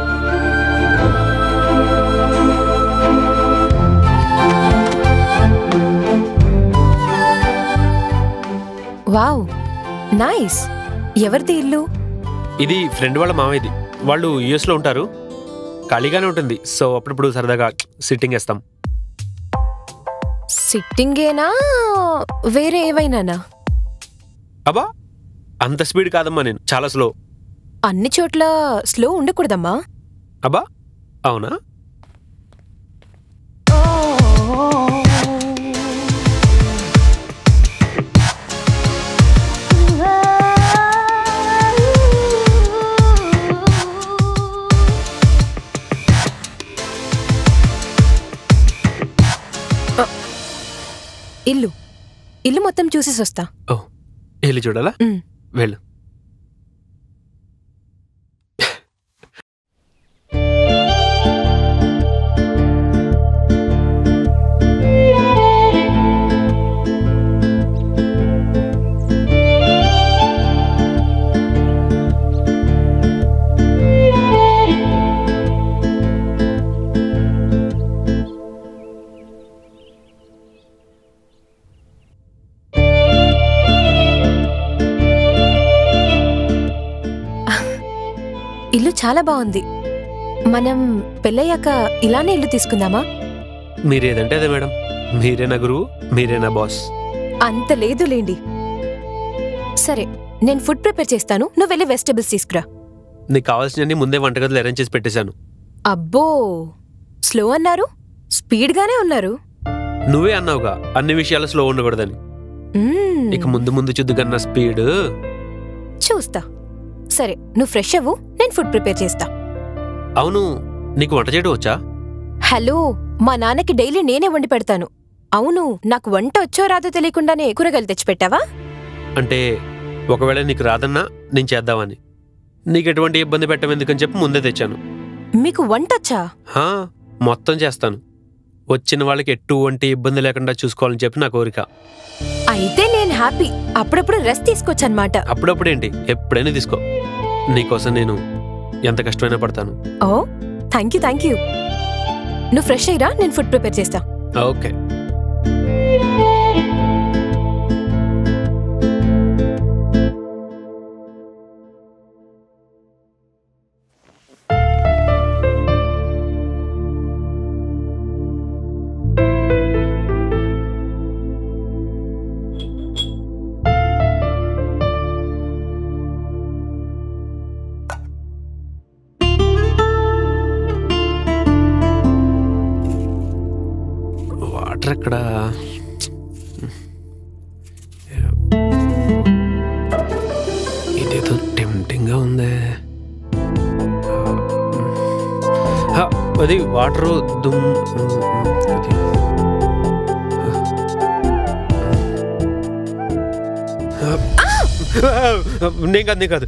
వావ్ నైస్ ఎవరిది ఇల్లు ఇది ఫ్రెండ్ వాళ్ళ మామయ్యది వాళ్ళు యుఎస్లో ఉంటారు ఖాళీగానే ఉంటుంది సో అప్పుడప్పుడు సరదాగా సిట్టింగ్ వేస్తాం సిట్టింగేనా వేరే ఏవైనానా అబ్బా అంత స్పీడ్ కాదమ్మా నేను చాలా స్లో అన్ని చోట్ల స్లో ఉండకూడదమ్మా అబ్బా అవునా ఇల్లు ఇల్లు మొత్తం చూసేసి వస్తా ఓ వెళ్ళి చూడాలా మ్. వెళ్ళు ఇల్లు చాలా బాగుంది మనం పెళ్ళయ్యాక ఇలానే ఇల్లు తీసుకుందామా మీరేదంటే అదే మేడం మీరే నా గురువు మీరే నా బాస్ అంత లేదు లేండి సరే నేను ఫుడ్ ప్రిపేర్ చేస్తాను నువ్వు వెళ్ళి వెజిటబుల్స్ తీసుకురా నీకు కావాల్సినవన్నీ ముందే వంటగదిలో అరేంజ్ చేసి పెట్టేశాను అబ్బో స్లో అన్నారు స్పీడ్గానే ఉన్నారు నువ్వే అన్నావుగా అన్ని విషయాలు స్లో ఉండకూడదని మ్మ్. ఇక ముందు ముందు చుద్దుగన్న స్పీడ్ చూస్తా సరే నువ్వు ఫ్రెష్ అవ్వు నేను ఫుడ్ ప్రిపేర్ చేస్తా అవును నీకు వంట చేయడం వచ్చా హలో మా నాన్నకి డైలీ నేనే వండి పెడతాను అవును నాకు వంట వచ్చో రాదో తెలియకుండానే కూరగాయలు తెచ్చిపెట్టావా అంటే ఒకవేళ నీకు రాదన్నా నేను చేద్దామని నీకు ఎటువంటి ఇబ్బంది పెట్టం ఎందుకని చెప్పి ముందే తెచ్చాను మీకు వంటొచ్చా హా, మొత్తం చేస్తాను వచ్చిన వాళ్ళకి ఎటువంటి ఇబ్బంది లేకుండా చూసుకోవాలని చెప్పి నా కోరిక అయితే నేను హ్యాపీ అప్పుడప్పుడు రెస్ట్ తీసుకోవచ్చనమాట అప్పుడప్పుడేంటి ఎప్పుడైనా తీసుకో నీకోసం నేను ఎంత కష్టమైనా పడతాను ఓ థ్యాంక్ యూ థ్యాంక్ యూ నువ్వు ఫ్రెష్ అయ్యిరా నేను ఫుడ్ ప్రిపేర్ చేస్తా ఓకే వాటర్ ఎక్కడ ఇదేదో టెంప్టింగ్గా ఉందే ఆ, అది వాటర్ దుమ్ అది. ఆ, నేను కాదు నేను కాదు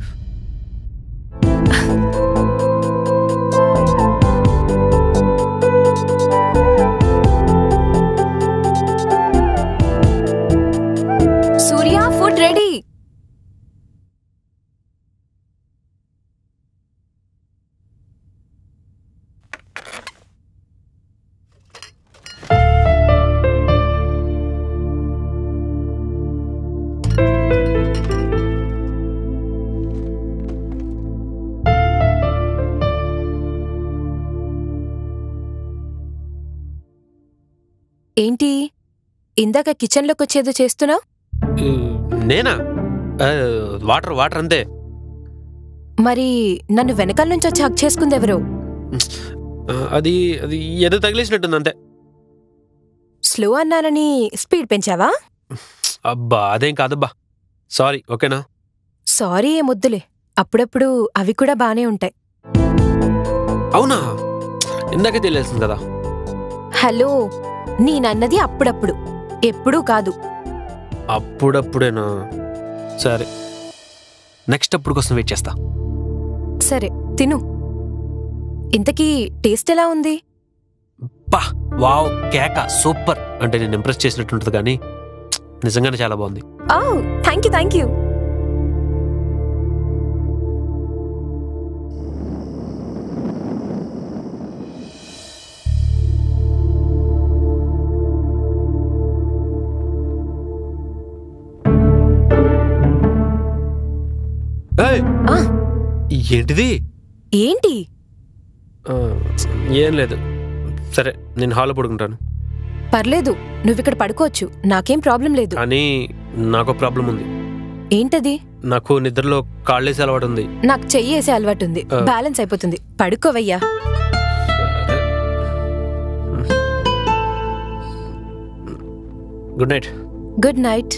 సూర్య ఫుడ్ రెడీ ఏంటి ఇందాక కిచెన్లోకి వచ్చేదో చేస్తున్నావు ఈ, నేనా ఆ, వాటర్ వాటర్ అంతే మరి నన్ను వెనకాల నుంచి వచ్చి హక్ చేసుకుంది ఎవరు ఆ, అది అది ఏదో తగిలేసినట్టుంది అంతే స్లో అన్నానని స్పీడ్ పెంచావా అబ్బా అదేం కాదబ్బా సారీ ఓకేనా సారీ ఏ ముద్దులే అప్పుడప్పుడు అవి కూడా బానే ఉంటాయి అవునా ఇందాకే తెలియాల్సింది కదా హలో నేనన్నది అప్పుడప్పుడు ఎప్పుడూ కాదు అప్పుడప్పుడేనా సరే నెక్స్ట్ అప్పుడు కోసం వెయిట్ చేస్తా సరే తిను ఇంతకీ టేస్ట్ ఎలా ఉంది పా వావ్ కేక సూపర్ అంటే నేను ఇంప్రెస్ చేసినట్టుంటుంది కానీ నిజంగానే చాలా బాగుంది ఓ థ్యాంక్ యూ థ్యాంక్ యూ ఏయ్! ఆ. ఏంటిది ఏంటి ఆ, ఏం లేదు సరే నేను హాల్లో పడుకుంటాను పర్లేదు నువ్విక్కడ పడుకోవచ్చు నాకేం ప్రాబ్లం లేదు కానీ నాకు ప్రాబ్లం ఉంది ఏంటది నాకు నిద్రలో కాళ్ళేసి అలవాటు ఉంది నాకు చెయ్యేసే అలవాటుంది ఆ. బ్యాలెన్స్ అయిపోతుంది పడుకోవయ్యా good night good night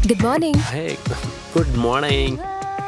good morning hey good morning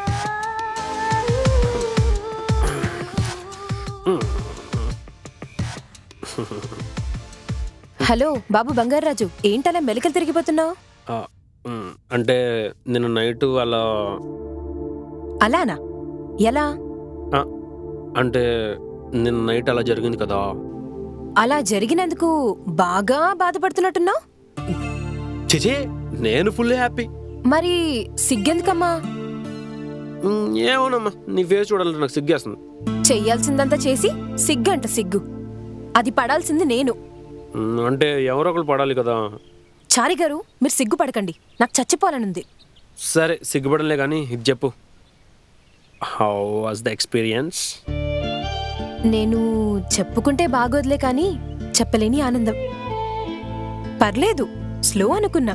hello బాబు బంగారాజు ఏంటలా మెలికలు తిరిగిపోతున్నావు అంటే నిన్న నైట్ అలా అలానా ఎలా అంటే నిన్న నైట్ అలా జరిగింది కదా అలా జరిగినందుకు బాగా బాధపడుతున్నట్టున్నావు చిచే నేను ఫుల్ హ్యాపీ మరి సిగ్గెందుకమ్మా ఏమోనమ్మా నీ ఫేస్ చూడాలంటే నాకు సిగ్గేస్తుంది చెయ్యాల్సిందంతా చేసి సిగ్గంట సిగ్గు అది పడాల్సింది నేను మ్, అంటే ఎవరో ఒకరు పడాలి కదా చారి గారు మీరు సిగ్గుపడకండి నాకు చచ్చిపోవాలనుంది సరే సిగ్గుపడలే కానీ ఇది చెప్పు హౌ వాజ్ ద ఎక్స్పీరియన్స్ నేను చెప్పుకుంటే బాగోదులే కానీ చెప్పలేని ఆనందం పర్లేదు స్లో అనుకున్నా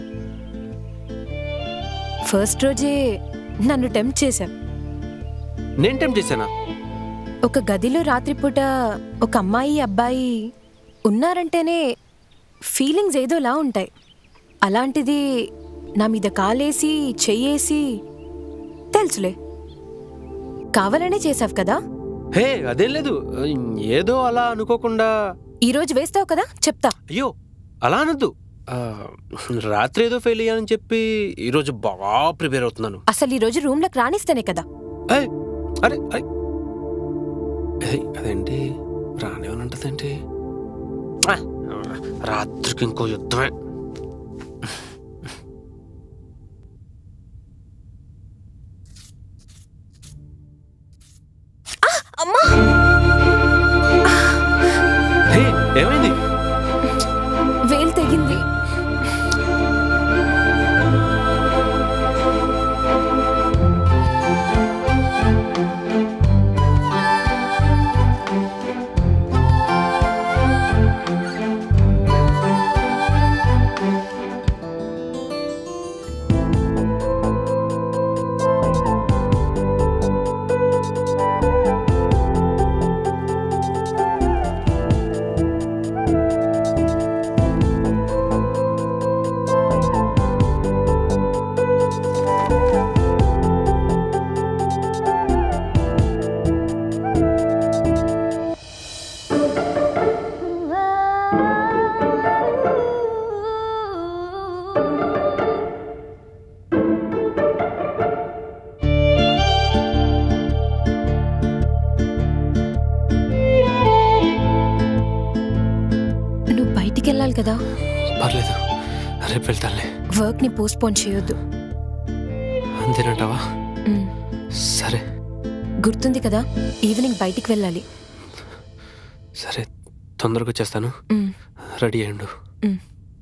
ఫస్ట్ రోజే నన్ను టెంప్ట్ చేశాం నేను టెంప్ చేశానా ఒక గదిలో రాత్రిపూట ఒక అమ్మాయి అబ్బాయి ఉన్నారంటేనే ఫీలింగ్స్ ఏదోలా ఉంటాయి అలాంటిది నా మీద కాలేసి చెయ్యేసి తెలుసులే కావాలనే చేసావు కదా హే అదేం లేదు ఏదో అలా అనుకోకుండా ఈరోజు వేస్తావు కదా చెప్తా అయ్యో అలా అనొద్దు ఆ, రాత్రి ఏదో ఫెయిల్ అయ్యానని చెప్పి ఈరోజు బాగా ప్రిపేర్ అవుతున్నాను అసలు ఈరోజు రూమ్లోకి రాణిస్తేనే కదా ఏయ్, అరే అరే ఏయ్, అదేంటి రానివనంటదేంటి ఆ, రాత్రికి ఇంకో యుద్ధమే అమ్మా హే ఏమైంది వేలు తెగింది నువ్వు బయటికి వెళ్ళాలి కదా పర్లేదు రేపు వెళ్తానులే వర్క్ని పోస్ట్పోన్ చేయొద్దు అంతేనంటావా ఉమ్. సరే గుర్తుంది కదా ఈవినింగ్ బయటికి వెళ్ళాలి సరే తొందరగా వచ్చేస్తాను ఉమ్. రెడీ అయ్యండు ఉమ్.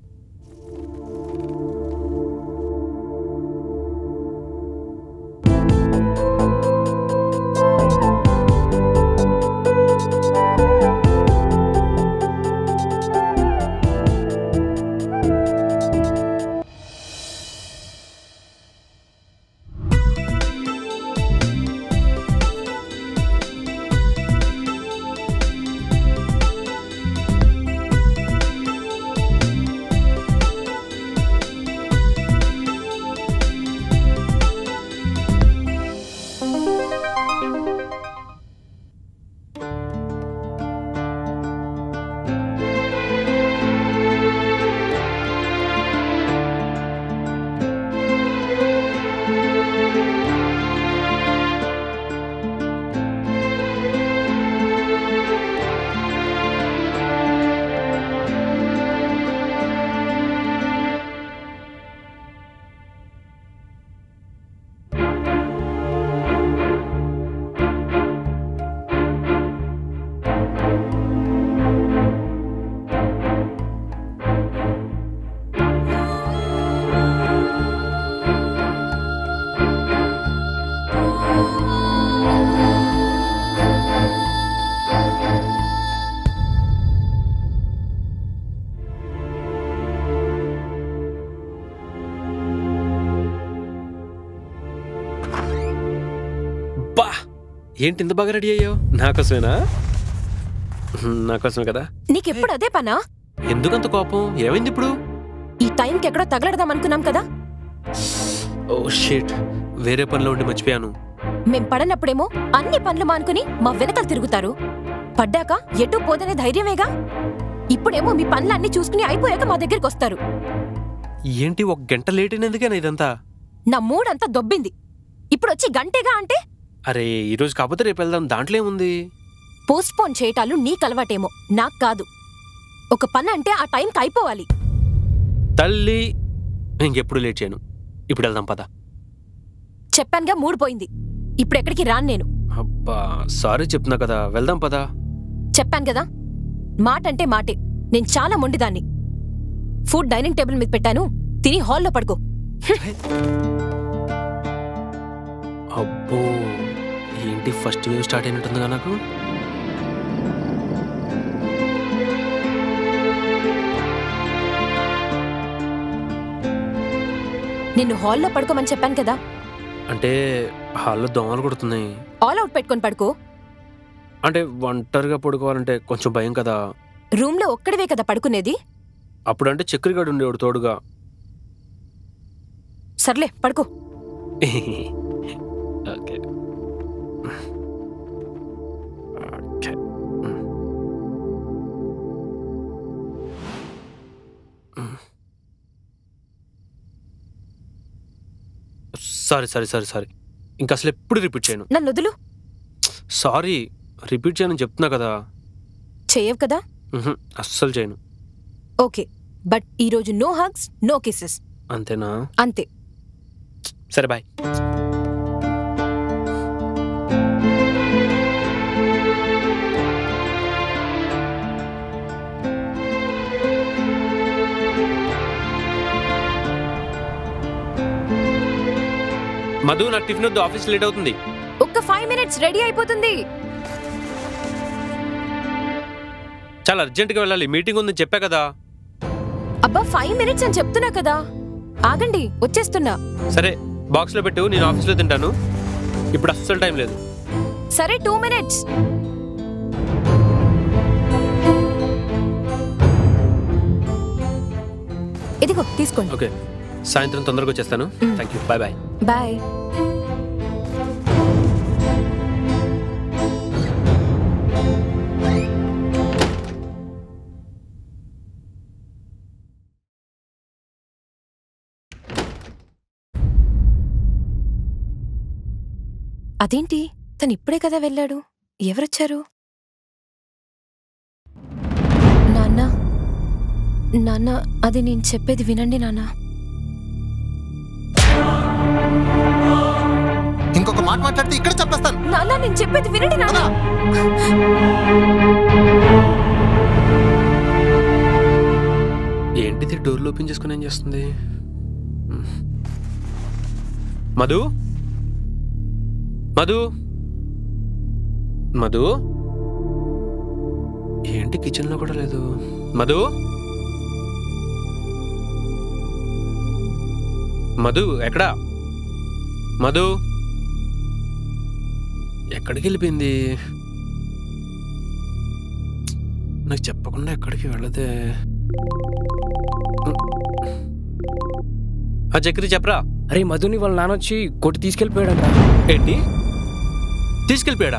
బా ఏంటి ఇంత బాగా రెడీ అయ్యావు నా కోసమేనా నా కోసమే కదా నీకెప్పుడు అదే పనా ఎందుకంత కోపం ఏమైంది ఇప్పుడు ఈ టైంకి ఎక్కడో తగలడదాం అనుకున్నాం కదా ఓ షేట్ వేరే పనిలో ఉండి మర్చిపోయాను మేం పడనప్పుడేమో అన్ని పనులు మానుకుని మా వెనకలు తిరుగుతారు పడ్డాక ఎటు పోదనే ధైర్యమేగా ఇప్పుడేమో మీ పనులన్నీ చూసుకుని అయిపోయాక మా దగ్గరికి వస్తారు ఏంటి ఒక గంట లేట్ అయినందుకేనా ఇదంతా నా మూడంతా దొబ్బింది ఇప్పుడు వచ్చి గంటేగా అంటే అరే ఈరోజు కాకపోతే రేపు వెళ్దాం దాంట్లో ఏముంది పోస్ట్ పోన్ చేయటాలు నీకు అలవాటేమో నాకు కాదు ఒక పని అంటే ఆ టైంకి అయిపోవాలి తల్లి ఇంకెప్పుడు లేట్ చేయను ఇప్పుడు వెళ్దాం పద చెప్పానుగా మూడు పోయింది ఇప్పుడు ఎక్కడికి రాను నేను అబ్బా సారీ చెప్తున్నా కదా వెళ్దాం పద చెప్పాను కదా మాట అంటే మాటే నేను చాలా మొండిదాన్ని ఫుడ్ డైనింగ్ టేబుల్ మీద పెట్టాను తిని హాల్లో పడుకో అబ్బో ఏంటి ఫస్ట్ వేవ్ స్టార్ట్ అయినట్టుందిగా నాకు నిన్ను హాల్లో పడుకోమని చెప్పాను కదా అంటే హాల్లో దోమలు కొడుతున్నాయి ఆల్ అవుట్ పెట్టుకొని పడుకో అంటే ఒంటరిగా పడుకోవాలంటే కొంచెం భయం కదా రూమ్లో ఒక్కడివే కదా పడుకునేది అప్పుడంటే చక్రిగాడు ఉండేవాడు తోడుగా సర్లే పడుకో okay okay sorry sorry sorry sorry ఇంకా అసలు ఎప్పుడు రిపీట్ చేయను నన్ను వదులు సారీ రిపీట్ చేయను చెప్తున్నా కదా చేయవు కదా ఉహుం, అస్సలు చేయను ఓకే బట్ ఈరోజు నో హగ్స్ నో కిసెస్ అంతేనా అంతే సరే బాయ్ మధు నాకు టిఫిన్ వద్దు ఆఫీస్ లేట్ అవుతుంది ఒక్క ఫైవ్ మినిట్స్ రెడీ అయిపోతుంది చాలా అర్జెంటుగా వెళ్ళాలి మీటింగ్ ఉందని చెప్పా కదా అబ్బా ఫైవ్ మినిట్స్ అని చెప్తున్నా కదా ఆగండి వచ్చేస్తున్నా సరే బాక్స్లో పెట్టు నేను ఆఫీస్లో తింటాను ఇప్పుడు అస్సలు టైం లేదు సరే టూ మినిట్స్ ఇదిగో తీసుకోండి ఓకే సాయంత్రం తొందరగా వచ్చేస్తాను thank you bye bye bye అదేంటి తను ఇప్పుడే కదా వెళ్ళాడు ఎవరొచ్చారు నాన్న నాన్న అది నేను చెప్పేది వినండి నాన్న ఇంకొక మాట మాట్లాడితే ఇక్కడ చెప్పేస్తాను నాన్న నేను చెప్పేది వినండి నాన్న ఏంటిది డోర్లు ఓపెన్ చేసుకుని ఏం చేస్తుంది మ్. మధు మధు మధు ఏంటి కిచెన్లో కూడా లేదు మధు మధు ఎక్కడా మధు ఎక్కడికి వెళ్ళిపోయింది నాకు చెప్పకుండా ఎక్కడికి వెళ్ళదే ఆ చక్రి చెప్పరా అరే మధుని వాళ్ళ నాన్న వచ్చి కొట్టి తీసుకెళ్ళిపోయాడంట ఏంటి తీసుకెళ్ళిపోయాడా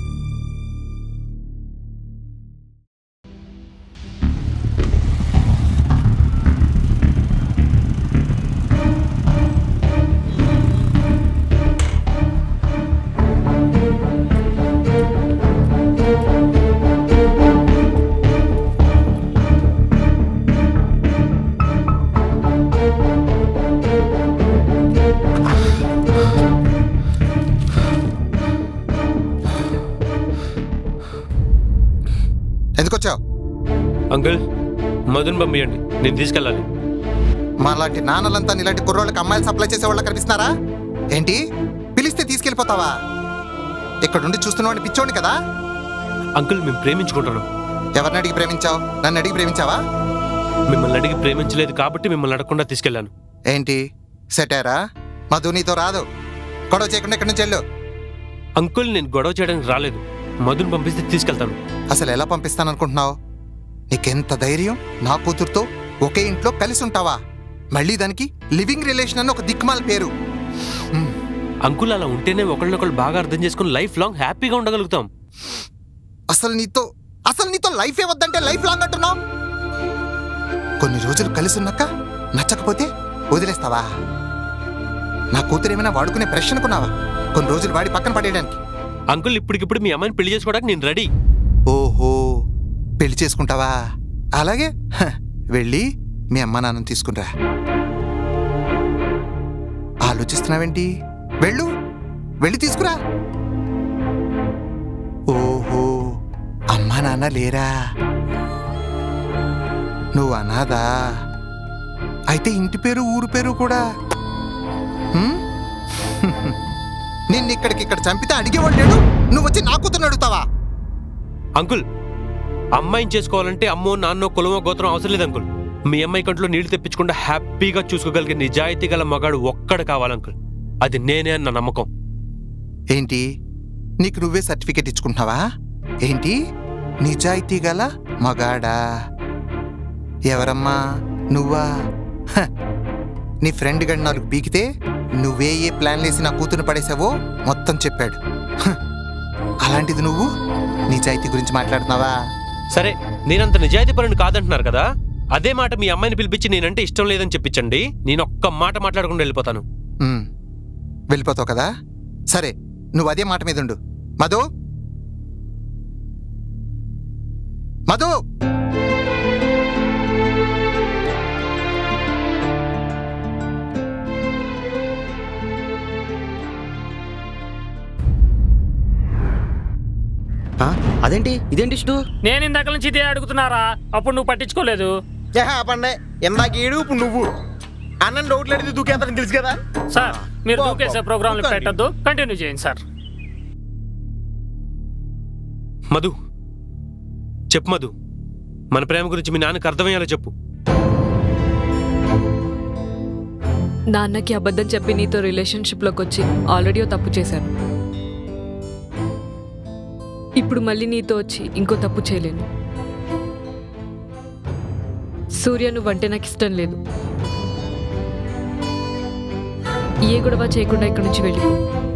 ఎందుకు వచ్చావు అంకుల్ మధుని పంపించండి నేను తీసుకెళ్ళాలి మాలాంటి నాన్నలంతా ఇలాంటి కుర్రోళ్ళకి అమ్మాయిలు సప్లై చేసే వాళ్ళ కనిపిస్తున్నారా ఏంటి పిలిస్తే తీసుకెళ్ళిపోతావా ఇక్కడ నుండి చూస్తున్నవాడిని పిచ్చోండి కదా అంకుల్ మేము ప్రేమించుకుంటున్నాం ఎవరిని అడిగి ప్రేమించావు నన్ను అడిగి ప్రేమించావా మిమ్మల్ని అడిగి ప్రేమించలేదు కాబట్టి మిమ్మల్ని అడగకుండా తీసుకెళ్ళాను ఏంటి సెటారా మధు నీతో రాదు గొడవ చేయకుండా ఇక్కడి నుంచి వెళ్ళు అంకుల్ నేను గొడవ చేయడానికి రాలేదు మధుని పంపిస్తే తీసుకెళ్తాను అసలు ఎలా పంపిస్తాననుకుంటున్నావు నీకెంత ధైర్యం నా కూతురుతో ఒకే ఇంట్లో కలిసి ఉంటావా మళ్ళీ దానికి లివింగ్ రిలేషన్ అని ఒక దిక్కుమాల పేరు అంకుల్ అలా ఉంటేనే ఒకళ్ళనొకళ్ళు బాగా అర్థం చేసుకుని లైఫ్ లాంగ్ హ్యాపీగా ఉండగలుగుతాం అసలు నీతో అసలు నీతో లైఫ్ ఏ వద్దంటే లైఫ్ లాంగ్ అంటున్నావు కొన్ని రోజులు కలిసి ఉన్నాక నచ్చకపోతే వదిలేస్తావా నా కూతురు ఏమైనా వాడుకునే బ్రష్ అనుకున్నావా కొన్ని రోజులు వాడి పక్కన పడేయడానికి అంకుల్ ఇప్పటికిప్పుడు మీ అమ్మాయిని పెళ్లి చేసుకోవడానికి నేను రెడీ ఓహో పెళ్లి చేసుకుంటావా అలాగే హ, వెళ్ళి మీ అమ్మ నాన్నని తీసుకునిరా ఆలోచిస్తున్నావేంటి వెళ్ళు వెళ్ళి తీసుకురా ఓహో అమ్మా నాన్న లేరా నువ్వు అనాదా అయితే ఇంటి పేరు ఊరు పేరు కూడా హ్మ్? నిన్ను ఇక్కడికి ఇక్కడ చంపితే అడిగేవాడు లేడు నువ్వు వచ్చి నా కూతురు అడుగుతావా అంకుల్ అమ్మాయిని చేసుకోవాలంటే అమ్మో నాన్నో కులమో గోత్రం అవసరం లేదు అంకుల్ మీ అమ్మాయి కంట్లో నీళ్లు తెప్పించకుండా హ్యాపీగా చూసుకోగలిగే నిజాయితీ గల మగాడు ఒక్కడు కావాలి అంకుల్ అది నేనే అన్న నమ్మకం ఏంటి నీకు నువ్వే సర్టిఫికెట్ ఇచ్చుకుంటున్నావా ఏంటి నిజాయితీ గల మగాడా ఎవరమ్మా నువ్వా హ, నీ ఫ్రెండ్ గడి నాలుగు బీకితే నువ్వే ఏ ప్లాన్ వేసి నా కూతురు పడేసావో మొత్తం చెప్పాడు హ, అలాంటిది నువ్వు నిజాయితీ గురించి మాట్లాడుతున్నావా సరే నేనంత నిజాయితీ పరుని కాదంటున్నారు కదా అదే మాట మీ అమ్మాయిని పిలిపించి నేనంటే ఇష్టం లేదని చెప్పించండి నేను ఒక్క మాట మాట్లాడకుండా వెళ్ళిపోతాను ఉమ్, వెళ్ళిపోతావు కదా సరే నువ్వు అదే మాట మీద ఉండు మధు మధు ఆ, అదేంటి ఇదేంటి ఇష్టు నేను ఇందాక నుంచి ఇదే అడుగుతున్నారా అప్పుడు నువ్వు పట్టించుకోలేదు పండే ఇందాక ఏడు ఇప్పుడు నువ్వు అన్నం డౌట్లు అడిగితే దూకేస్తారని తెలుసు కదా సార్ మీరు బా, దూకేసే బా, ప్రోగ్రాంలు దూకండి. పెట్టద్దు కంటిన్యూ చేయండి సార్ మధు చెప్పు మధు మన ప్రేమ గురించి మీ నాన్నకు అర్థమయ్యేలా చెప్పు నాన్నకి అబద్ధం చెప్పి నీతో రిలేషన్షిప్లోకి వచ్చి ఆల్రెడీ ఓ తప్పు చేశాను ఇప్పుడు మళ్ళీ నీతో వచ్చి ఇంకో తప్పు చేయలేను సూర్య నువ్వంటే నాకు ఇష్టం లేదు ఏ గొడవ చేయకుండా ఇక్కడి నుంచి వెళ్ళిపో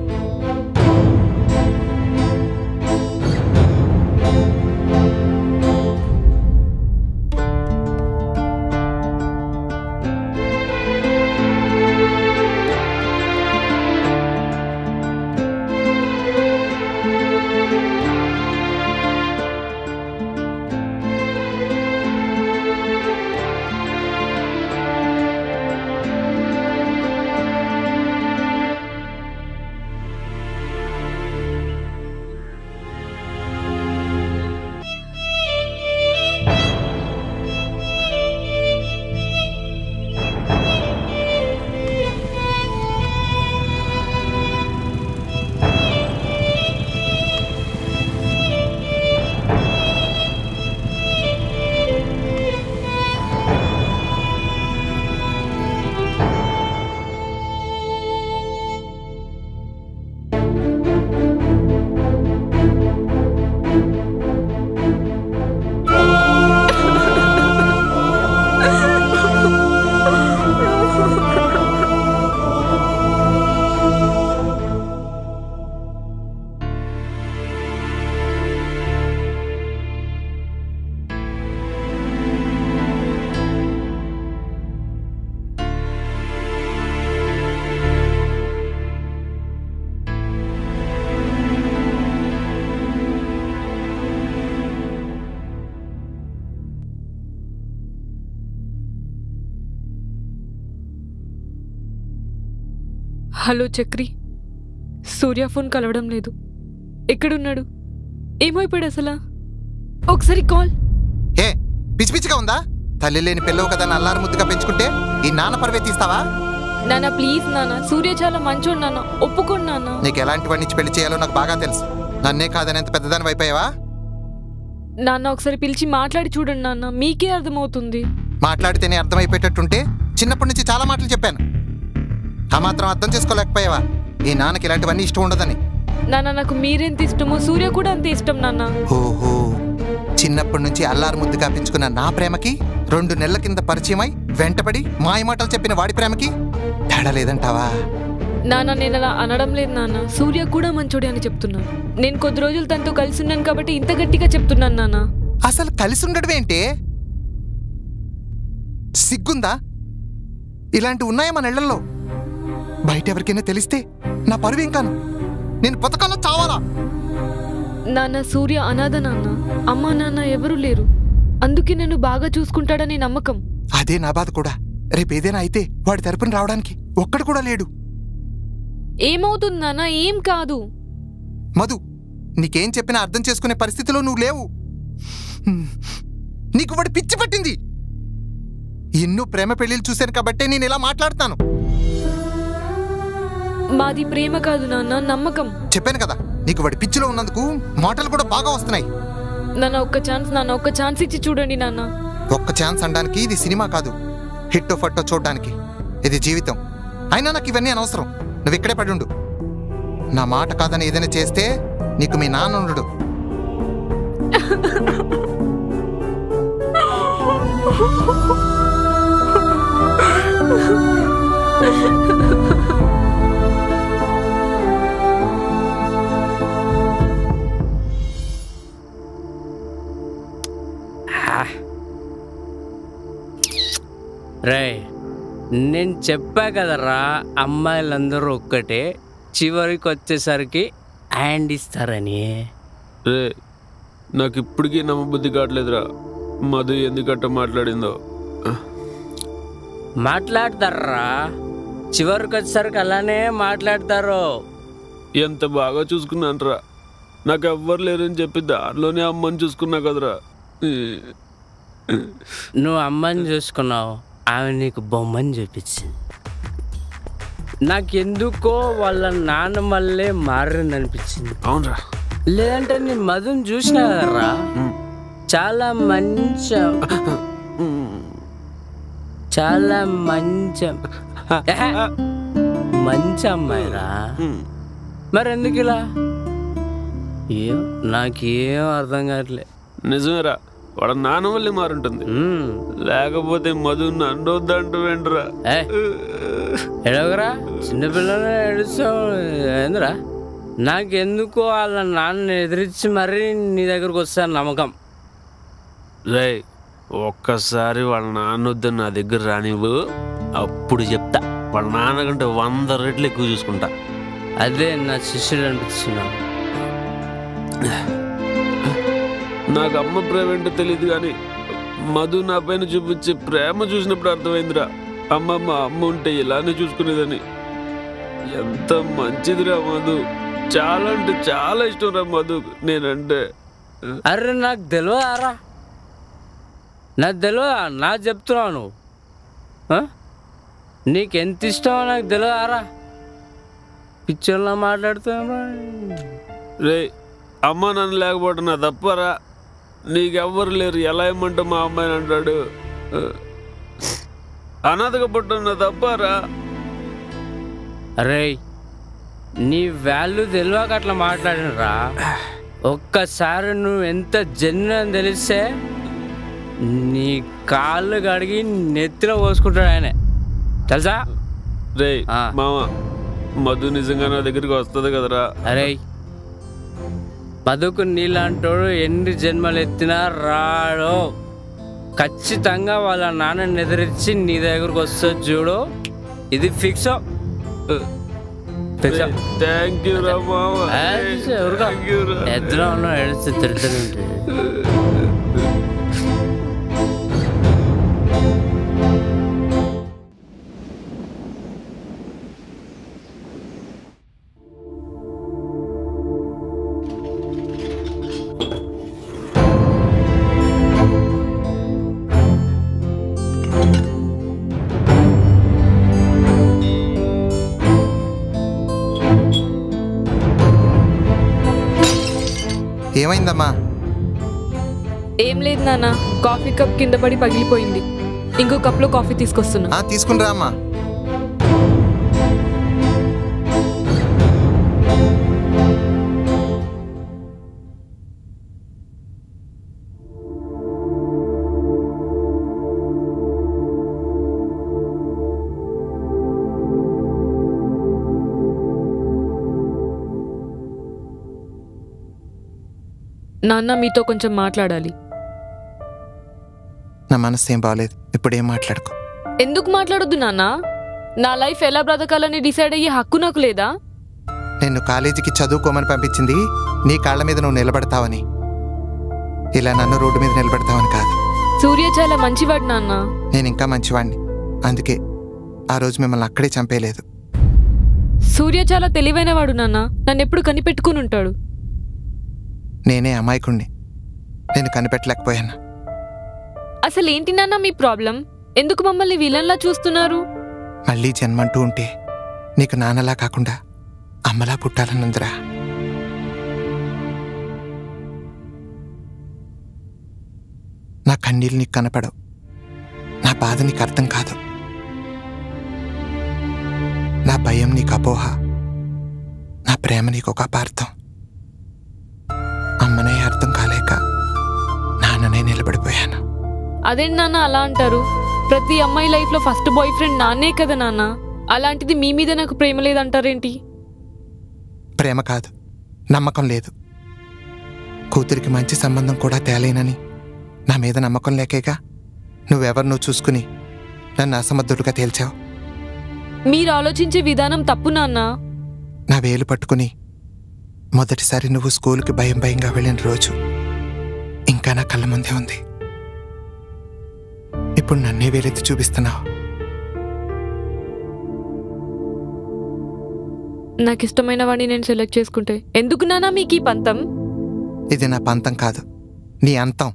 హలో చక్రి సూర్య ఫోన్ కలవడం లేదు ఎక్కడున్నాడు ఏమైపోయాడు అసలు ఒకసారి కాల్ ఏ పిచ్చి పిచ్చిగా ఉందా తల్లి లేని పిల్లవు కదా అని అల్లారు ముద్దుగా పెంచుకుంటే ఈ నాన్న పరువే తీస్తావా నాన్న ప్లీజ్ నాన్న సూర్య చాలా మంచోడు నాన్న ఒప్పుకోండి నాన్న నీకు ఎలాంటి వాడిని ఇచ్చి పెళ్లి చేయాలో నాకు బాగా తెలుసు నన్నే కాదని ఎంత పెద్దదాని అయిపోయావా నాన్న ఒకసారి పిలిచి మాట్లాడి చూడండి నాన్న మీకే అర్థమవుతుంది మాట్లాడితేనే అర్థమైపోయేటట్టుంటే చిన్నప్పటి నుంచి చాలా మాటలు చెప్పాను ఆ మాత్రం అర్థం చేసుకోలేకపోయావా ఈ నాన్నకి ఇలాంటివన్నీ ఇష్టం ఉండదని నాన్న నాకు మీరెంత ఇష్టమో సూర్య కూడా అంతే ఇష్టం నాన్న ఓహో చిన్నప్పటి నుంచి అల్లారు ముద్దుగా పెంచుకున్న నా ప్రేమకి రెండు నెలల కింద పరిచయమై వెంటపడి మాయమాటలు చెప్పిన వాడి ప్రేమకి తేడా లేదంటావా నాన్న నేను అలా అనడం లేదు నాన్న సూర్య కూడా మంచోడే అని చెప్తున్నాను నేను కొద్ది రోజులు తనతో కలిసి ఉన్నాను కాబట్టి ఇంత గట్టిగా చెప్తున్నాను నాన్న అసలు కలిసి ఉండడం ఏంటే సిగ్గుందా ఇలాంటి ఉన్నాయా మన ఇళ్లలో బయట ఎవరికైనా తెలిస్తే నా పరువేం కాను నేను బతకాలో చావాలా నాన్న సూర్య అనాథ నాన్న అమ్మ నాన్న ఎవరు లేరు అందుకే నన్ను బాగా చూసుకుంటాడని నమ్మకం అదే నా బాధ కూడా రేపు ఏదైనా అయితే వాడి తరపున రావడానికి ఒక్కడు కూడా లేడు ఏమవుతుంది నాన్న ఏం కాదు మధు నీకేం చెప్పినా అర్థం చేసుకునే పరిస్థితిలో నువ్వు లేవు హ్మ్. నీకు వాడి పిచ్చి పట్టింది ఎన్నో ప్రేమ పెళ్లిళ్ళు చూశాను కాబట్టే నేను ఇలా మాట్లాడుతాను మాది ప్రేమ కాదు నాన్న నమ్మకం చెప్పాను కదా నీకు వాడి పిచ్చిలో ఉన్నందుకు మాటలు కూడా బాగా వస్తున్నాయి నాన్న ఒక్క ఛాన్స్ నాన్న ఒక్క ఛాన్స్ ఇచ్చి చూడండి నాన్న ఒక్క ఛాన్స్ అనడానికి ఇది సినిమా కాదు హిట్టో ఫట్టో చూడడానికి ఇది జీవితం అయినా నాకు ఇవన్నీ అనవసరం నువ్వు ఇక్కడే పడి ఉండు నా మాట కాదని ఏదైనా చేస్తే నీకు మీ నాన్న ఉండడు రే నేను చెప్పా కదరా అమ్మాయిలందరూ ఒక్కటే చివరికి వచ్చేసరికి హ్యాండ్ ఇస్తారని రే నాకు ఇప్పటికీ నమ్మబుద్ధి కావట్లేదురా మధు ఎందుకట్ట మాట్లాడిందో మాట్లాడతారా చివరికి వచ్చేసరికి అలానే మాట్లాడతారు ఎంత బాగా చూసుకున్నానురా నాకు ఎవ్వరు లేరని చెప్పి దారిలోనే అమ్మని చూసుకున్నా కదరా నువ్వు అమ్మని చూసుకున్నావు ఆమె నీకు బొమ్మని చూపించింది నాకెందుకో వాళ్ళ నాన్న మళ్ళీ మారింది అనిపించింది అవునరా లేదంటే నీ మధుని చూసినా కదరా చాలా మంచి చాలా మంచి ఏహే, మంచి అమ్మాయిరా మరి ఎందుకు ఇలా ఏం నాకేం అర్థం కావట్లే నిజమేరా వాడు నాన్న వల్లే మారుంటుంది లేకపోతే మధు నన్ను వద్దంటూ వెంటరా ఎడవరా చిన్నపిల్లలు ఏడుస్తావు ఏందిరా నాకెందుకో వాళ్ళ నాన్న ఎదిరించి మరీ నీ దగ్గరకు వస్తాను నమ్మకం రే ఒక్కసారి వాళ్ళ నాన్న వద్దని నా దగ్గర రానివ్వు అప్పుడు చెప్తా వాళ్ళ నాన్న కంటే వంద రెట్లు ఎక్కువ చూసుకుంటా అదే నా శిష్యుడు అనిపిస్తున్నావు నాకు అమ్మ ప్రేమ ఏంటో తెలియదు కానీ మధు నా పైన చూపించే ప్రేమ చూసినప్పుడు అర్థమైందిరా అమ్మ మా అమ్మ ఉంటే ఇలానే చూసుకునేదని ఎంత మంచిదిరా మధు చాలా అంటే చాలా ఇష్టం రా మధు నేనంటే అరే నాకు తెలియదారా నాకు తెలియదా నా చెప్తున్నావు నువ్వు ఆ? నీకు ఎంత ఇష్టమో నాకు తెలియదారా పిక్చర్లో మాట్లాడుతున్నా రే అమ్మ నన్ను లేకపోవడం నా తప్పరా నీకెవ్వరు లేరు ఎలా ఇమ్మంటే మా అమ్మాయిని అంటాడు అనాథగా పుట్టడం నా తప్పరా అరే నీ వాల్యూ తెలియక అట్లా మాట్లాడినరా ఒక్కసారి నువ్వు ఎంత జన్మ అని తెలిస్తే నీ కాళ్ళు కడిగి నెత్తిలో పోసుకుంటాడు ఆయన తెలుసా రే మామ మధు నిజంగా నా దగ్గరికి వస్తుంది కదరా అరే మధుకు నీలాంటోడు ఎన్ని జన్మలు ఎత్తినా రాడు ఖచ్చితంగా వాళ్ళ నాన్నని ఎదిరించి నీ దగ్గరకు వస్తుంది చూడు ఇది ఫిక్స్ ఫిక్స్ థ్యాంక్ యూ రా మామ ఎద్దులో ఉన్న ఎడిస్తే తిరుగుతుంటే ఏమైందమ్మా ఏం లేదు నాన్న కాఫీ కప్ కింద పడి పగిలిపోయింది ఇంకో కప్లో కాఫీ తీసుకొస్తున్నా ఆ, తీసుకుని రా అమ్మా నాన్న మీతో కొంచెం మాట్లాడాలి నా మనసు ఏం బాగలేదు ఇప్పుడేం మాట్లాడుకో ఎందుకు మాట్లాడొద్దు నాన్న నా లైఫ్ ఎలా బ్రతకాలని డిసైడ్ అయ్యే హక్కు నాకు లేదా నిన్ను కాలేజీకి చదువుకోమని పంపించింది నీ కాళ్ళ మీద నువ్వు నిలబడతావని ఇలా నన్ను రోడ్డు మీద నిలబెడతావని కాదు సూర్య చాలా మంచివాడు నాన్న నేను ఇంకా మంచివాణ్ణి అందుకే ఆ రోజు మిమ్మల్ని అక్కడే చంపేయలేదు సూర్య చాలా తెలివైనవాడు నాన్న నన్ను ఎప్పుడు కనిపెట్టుకుని ఉంటాడు నేనే అమాయకుణ్ణి నేను కనిపెట్టలేకపోయాను అసలు ఏంటి నాన్న మీ ప్రాబ్లం ఎందుకు మమ్మల్ని విలన్లా చూస్తున్నారు మళ్ళీ జన్మంటూ ఉంటే నీకు నాన్నలా కాకుండా అమ్మలా పుట్టాలనుందిరా నా కన్నీళ్ళు నీకు కనపడవు నా బాధ నీకు అర్థం కాదు నా భయం నీకు అపోహ నా ప్రేమ నీకు ఒక అపార్థం అమ్మనే అర్థం కాలేక నాన్ననే నిలబడిపోయాను అదేంటి నాన్న అలా అంటారు ప్రతి అమ్మాయి లైఫ్లో ఫస్ట్ బాయ్ ఫ్రెండ్ నాన్నే కదా నాన్న అలాంటిది మీ మీద నాకు ప్రేమ లేదంటారేంటి ప్రేమ కాదు నమ్మకం లేదు కూతురికి మంచి సంబంధం కూడా తేలేనని నా మీద నమ్మకం లేకేగా నువ్వెవరు నువ్వు చూసుకుని నన్ను అసమర్థుడుగా తేల్చావు మీరు ఆలోచించే విధానం తప్పు నాన్న నా వేలు పట్టుకుని మొదటిసారి నువ్వు స్కూల్కి భయం భయంగా వెళ్ళిన రోజు ఇంకా నా కళ్ళ ముందే ఉంది ఇప్పుడు నన్నే వేలెత్తి చూపిస్తున్నావు నాకు ఇష్టమైన వాడిని నేను సెలెక్ట్ చేసుకుంటే ఎందుకు నాన్న మీకు ఈ పంతం ఇది నా పంతం కాదు నీ అంతం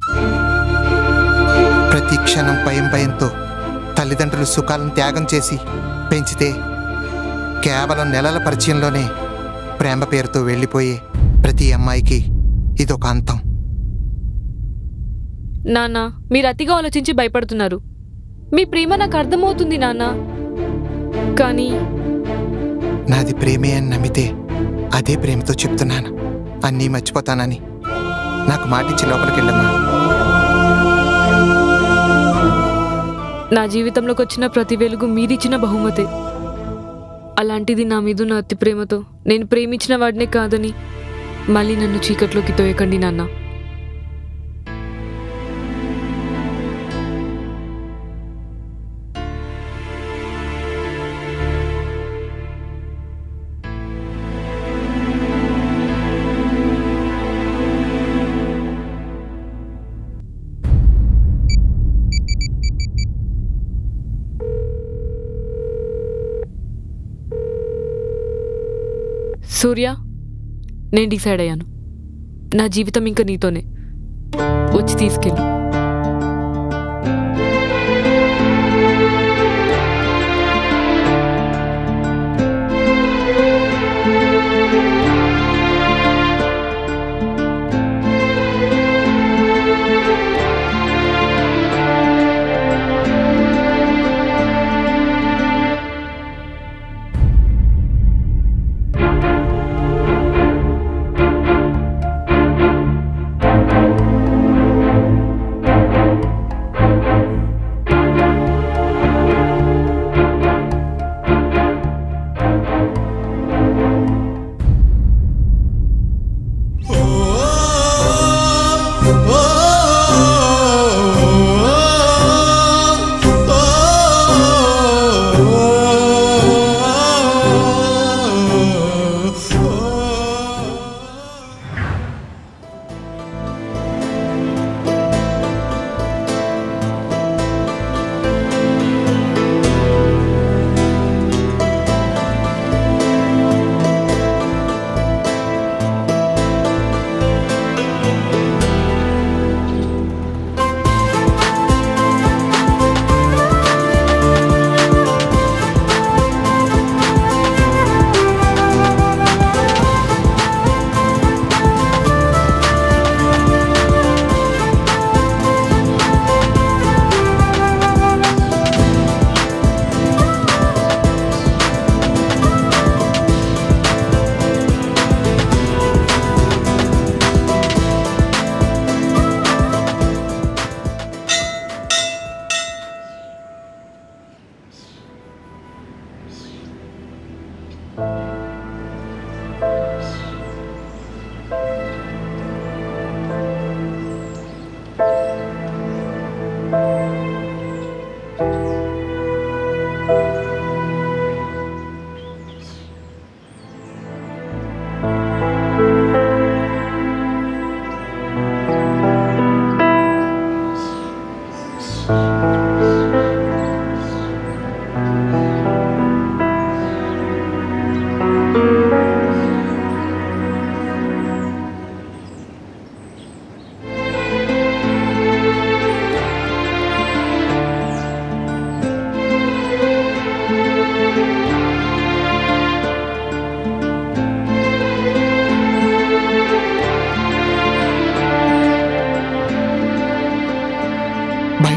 ప్రతి క్షణం భయం భయంతో తల్లిదండ్రులు సుఖాలను త్యాగం చేసి పెంచితే కేవలం నెలల పరిచయంలోనే ప్రేమ పేరుతో వెళ్ళిపోయే ప్రతి అమ్మాయికి ఇదొక అంతం నాన్న మీరు అతిగా ఆలోచించి భయపడుతున్నారు మీ ప్రేమ నాకు అర్థమవుతుంది నాన్న కానీ నాది ప్రేమే అని నమ్మితే అదే ప్రేమతో చెప్తున్నాను అన్నీ మర్చిపోతానని నాకు మాటిచ్చి లోపలికి వెళ్ళమ్మా నా జీవితంలోకి వచ్చిన ప్రతి వెలుగు మీరిచ్చిన బహుమతే అలాంటిది నా మీద ఉన్న అతి ప్రేమతో నేను ప్రేమించిన వాడినే కాదని మళ్ళీ నన్ను చీకట్లోకి తోయకండి నాన్న సూర్య నేను డిసైడ్ అయ్యాను నా జీవితం ఇంకా నీతోనే వచ్చి తీసుకెళ్ళు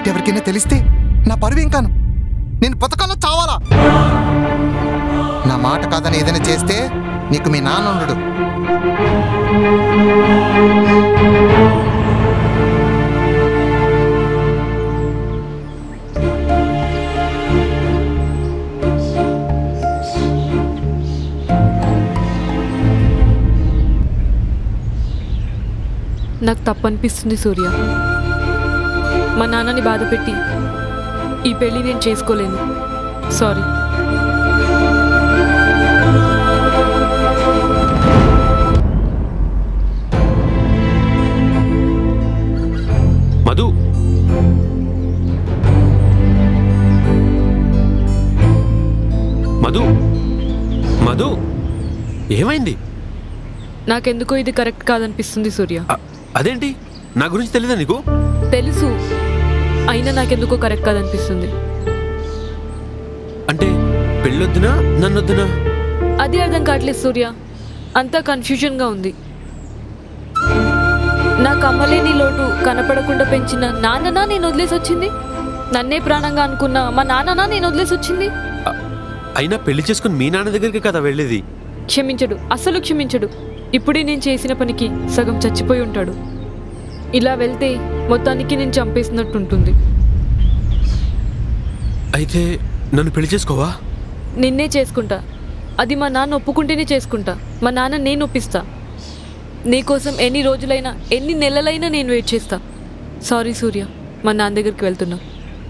బయట ఎవరికైనా తెలిస్తే నా పరువేం కాను నేను బతకాలో చావాలా నా మాట కాదని ఏదైనా చేస్తే నీకు మీ నాన్న ఉండడు నాకు తప్పనిపిస్తుంది సూర్య మా నాన్నని బాధ పెట్టి ఈ పెళ్లి నేను చేసుకోలేను సారీ మధు మధు మధు ఏమైంది నాకెందుకో ఇది కరెక్ట్ కాదనిపిస్తుంది సూర్య అ- అదేంటి నా గురించి తెలీదా నీకు తెలుసు అయినా నాకెందుకో కరెక్ట్ కాదనిపిస్తుంది అంటే పెళ్ళొద్దునా నన్నొద్దునా అది అర్థం కావట్లేదు సూర్య అంతా కన్ఫ్యూజన్గా ఉంది నాకు అమ్మలేని లోటు కనపడకుండా పెంచిన నాన్ననా నేను వదిలేసి వచ్చింది నన్నే ప్రాణంగా అనుకున్న మా నాన్ననా నేను వదిలేసి వచ్చింది అయినా పెళ్లి చేసుకుని మీ నాన్న దగ్గరికి కదా వెళ్ళేది క్షమించడు అస్సలు క్షమించడు ఇప్పుడే నేను చేసిన పనికి సగం చచ్చిపోయి ఉంటాడు ఇలా వెళ్తే మొత్తానికి నేను చంపేసినట్టుంటుంది అయితే నన్ను పెళ్లి చేసుకోవా నిన్నే చేసుకుంటా అది మా నాన్న ఒప్పుకుంటేనే చేసుకుంటా మా నాన్న నేను ఒప్పిస్తా నీకోసం ఎన్ని రోజులైనా ఎన్ని నెలలైనా నేను వెయిట్ చేస్తా సారీ సూర్య మా నాన్న దగ్గరికి వెళ్తున్నా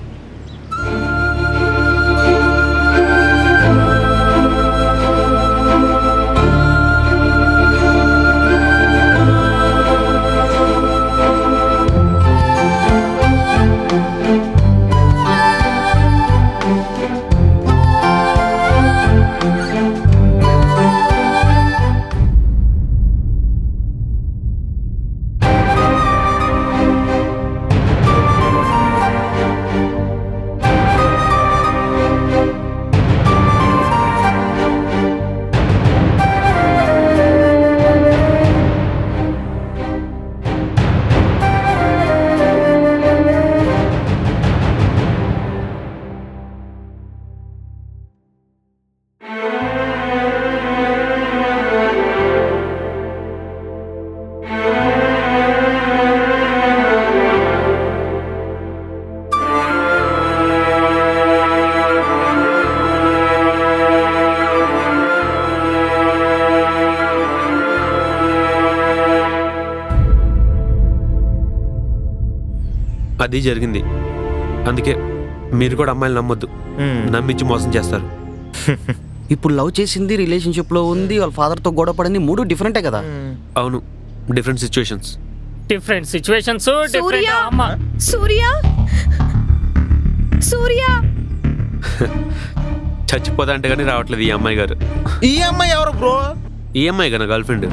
అది జరిగింది అందుకే మీరు కూడా అమ్మాయిలు నమ్మొద్దు నమ్మించి మోసం చేస్తారు ఇప్పుడు లవ్ చేసింది రిలేషన్షిప్ లో ఉంది వాళ్ళ ఫాదర్ తో గొడవ పడింది మూడు డిఫరెంటే కదా అవును different situations different situations different Surya అమ్మ సూర్య సూర్య చచ్చిపోదా అంటే కానీ రావట్లేదు ఈ అమ్మాయి గారు ఈ అమ్మాయి ఎవరు బ్రో ఈ అమ్మాయి కదా గర్ల్ ఫ్రెండ్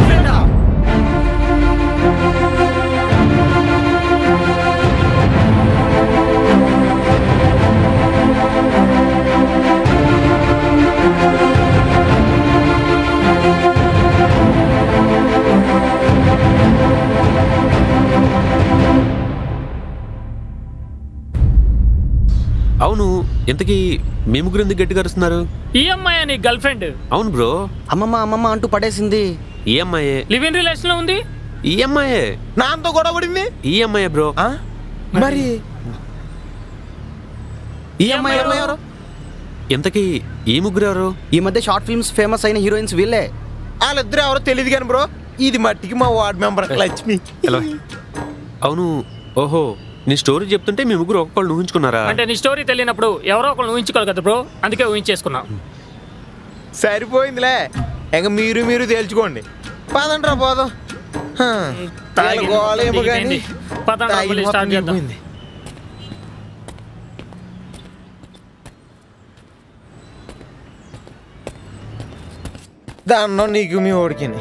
అవును ఇంతకీ మీ ముగ్గురు ఎందుకు గట్టిగా అరుస్తున్నారు ఈ అమ్మాయి అని గర్ల్ ఫ్రెండ్ అవును బ్రో అమ్మమ్మ అమ్మమ్మ అంటూ పడేసింది ఈ అమ్మాయే లివ్ ఇన్ రిలేషన్ లో ఉంది ఈ అమ్మాయే నాన్నతో గొడవ పడింది ఈ అమ్మాయే బ్రో ఆ? మరి ఈ అమ్మాయి అమ్మాయి ఎవరు ఇంతకీ ఈ ముగ్గురు ఎవరు ఈ మధ్య షార్ట్ ఫిల్మ్స్ ఫేమస్ అయిన హీరోయిన్స్ వీళ్ళే వాళ్ళిద్దరు ఎవరో తెలియదు కానీ బ్రో ఇది మట్టికి మా వార్డ్ మెంబర్ లక్ష్మి ఎలా అవును ఓహో నీ స్టోరీ చెప్తుంటే మీ ముగ్గురు ఒక్కొక్కళ్ళు ఊహించుకున్నారా అంటే నీ స్టోరీ తెలియనప్పుడు ఎవరో ఒకళ్ళు ఊహించుకోవాలి కదా బ్రో అందుకే ఊహించేసుకున్నాం సరిపోయిందిలే ఇంక మీరు మీరు తేల్చుకోండి పదండి రా పోదాం హా, వీళ్ళ గోల ఏమో కానీ పదండి రా, తాగి మళ్ళీ మొత్తం స్టార్ట్ చేద్దాం దిగిపోయింది. దాన్నో నీకు మీ ఓడికిని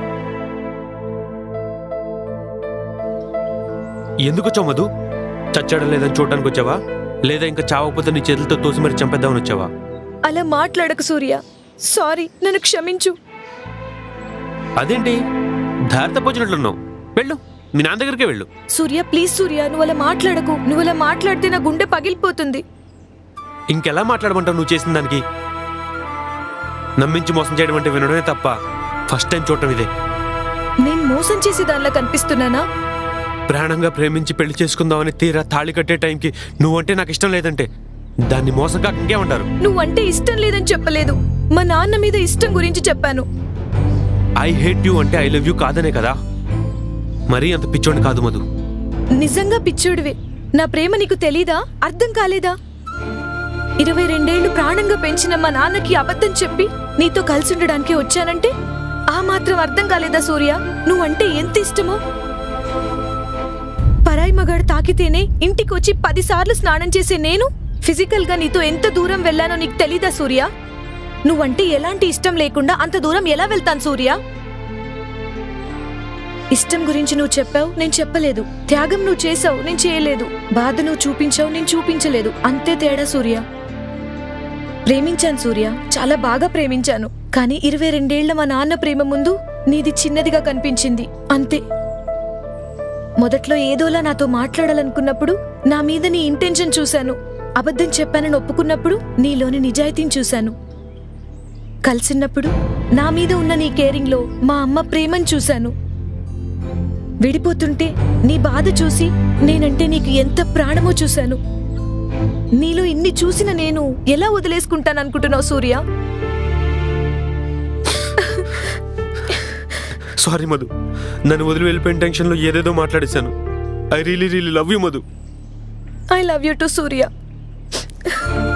ఎందుకు వచ్చావు మధు చచ్చాడా లేదని చూడడానికి వచ్చావా లేదా ఇంకా చావకపోతే నీ చేతులతో తోసి మరి చంపేద్దామని వచ్చావా అలా మాట్లాడకు సూర్య సారీ నన్ను క్షమించు అదేంటి దారి తప్పొచ్చినట్లున్నావు వెళ్ళు మీ నాన్న దగ్గరికే వెళ్ళు సూర్య ప్లీజ్ సూర్య నువ్వు అలా మాట్లాడకు నువ్వు అలా మాట్లాడితే నా గుండె పగిలిపోతుంది ఇంకెలా మాట్లాడమంటావు నువ్వు చేసిన దానికి నమ్మించి మోసం చేయడం అంటే వినడమే తప్ప ఫస్ట్ టైం చూడటం ఇదే నేను మోసం చేసే దానిలా కనిపిస్తున్నానా ప్రాణంగా ప్రేమించి పెళ్లి చేసుకుందామని తీరా తాళి కట్టే టైంకి నువ్వంటే నాకు ఇష్టం లేదంటే దాన్ని మోసం కాక ఇంకేమంటారు నువ్వంటే ఇష్టం లేదని చెప్పలేదు మా నాన్న మీద ఇష్టం గురించి చెప్పాను ఐ హేట్ యూ అంటే ఐ లవ్ యూ కాదనే కదా మరీ అంత పిచ్చోండి కాదు మధు నిజంగా పిచ్చోడివే నా ప్రేమ నీకు తెలీదా అర్థం కాలేదా ఇరవై రెండేళ్లు ప్రాణంగా పెంచిన మా నాన్నకి అబద్ధం చెప్పి నీతో కలిసి ఉండడానికి వచ్చానంటే ఆ మాత్రం అర్థం కాలేదా సూర్య నువ్వంటే ఎంత ఇష్టమో పరాయి మగాడు తాకితేనే ఇంటికొచ్చి పదిసార్లు స్నానం చేసే నేను ఫిజికల్ గా నీతో ఎంత దూరం వెళ్ళానో నీకు తెలీదా సూర్య నువ్వంటే ఎలాంటి ఇష్టం లేకుండా అంత దూరం ఎలా వెళ్తాను సూర్య ఇష్టం గురించి నువ్వు చెప్పావు నేను చెప్పలేదు త్యాగం నువ్వు చేసావు నేను చేయలేదు బాధ నువ్వు చూపించావు నేను చూపించలేదు అంతే తేడా సూర్య ప్రేమించాను సూర్య చాలా బాగా ప్రేమించాను కానీ ఇరవై రెండేళ్ల మా నాన్న ప్రేమ ముందు నీది చిన్నదిగా కనిపించింది అంతే మొదట్లో ఏదోలా నాతో మాట్లాడాలనుకున్నప్పుడు నా మీద నీ ఇంటెన్షన్ చూశాను అబద్ధం చెప్పానని ఒప్పుకున్నప్పుడు నీలోని నిజాయితీని చూశాను కలిసినప్పుడు నా మీద ఉన్న నీ కేరింగ్లో మా అమ్మ ప్రేమను చూశాను విడిపోతుంటే నీ బాధ చూసి నేనంటే నీకు ఎంత ప్రాణమో చూశాను నీలో ఇన్ని చూసిన నేను ఎలా వదిలేసుకుంటాను అనుకుంటున్నావు సూర్య సారీ మధు నన్ను వదిలి వెళ్ళిపోయిన టెన్షన్లో ఏదేదో మాట్లాడేశాను I really really love you Madhu I love you too Surya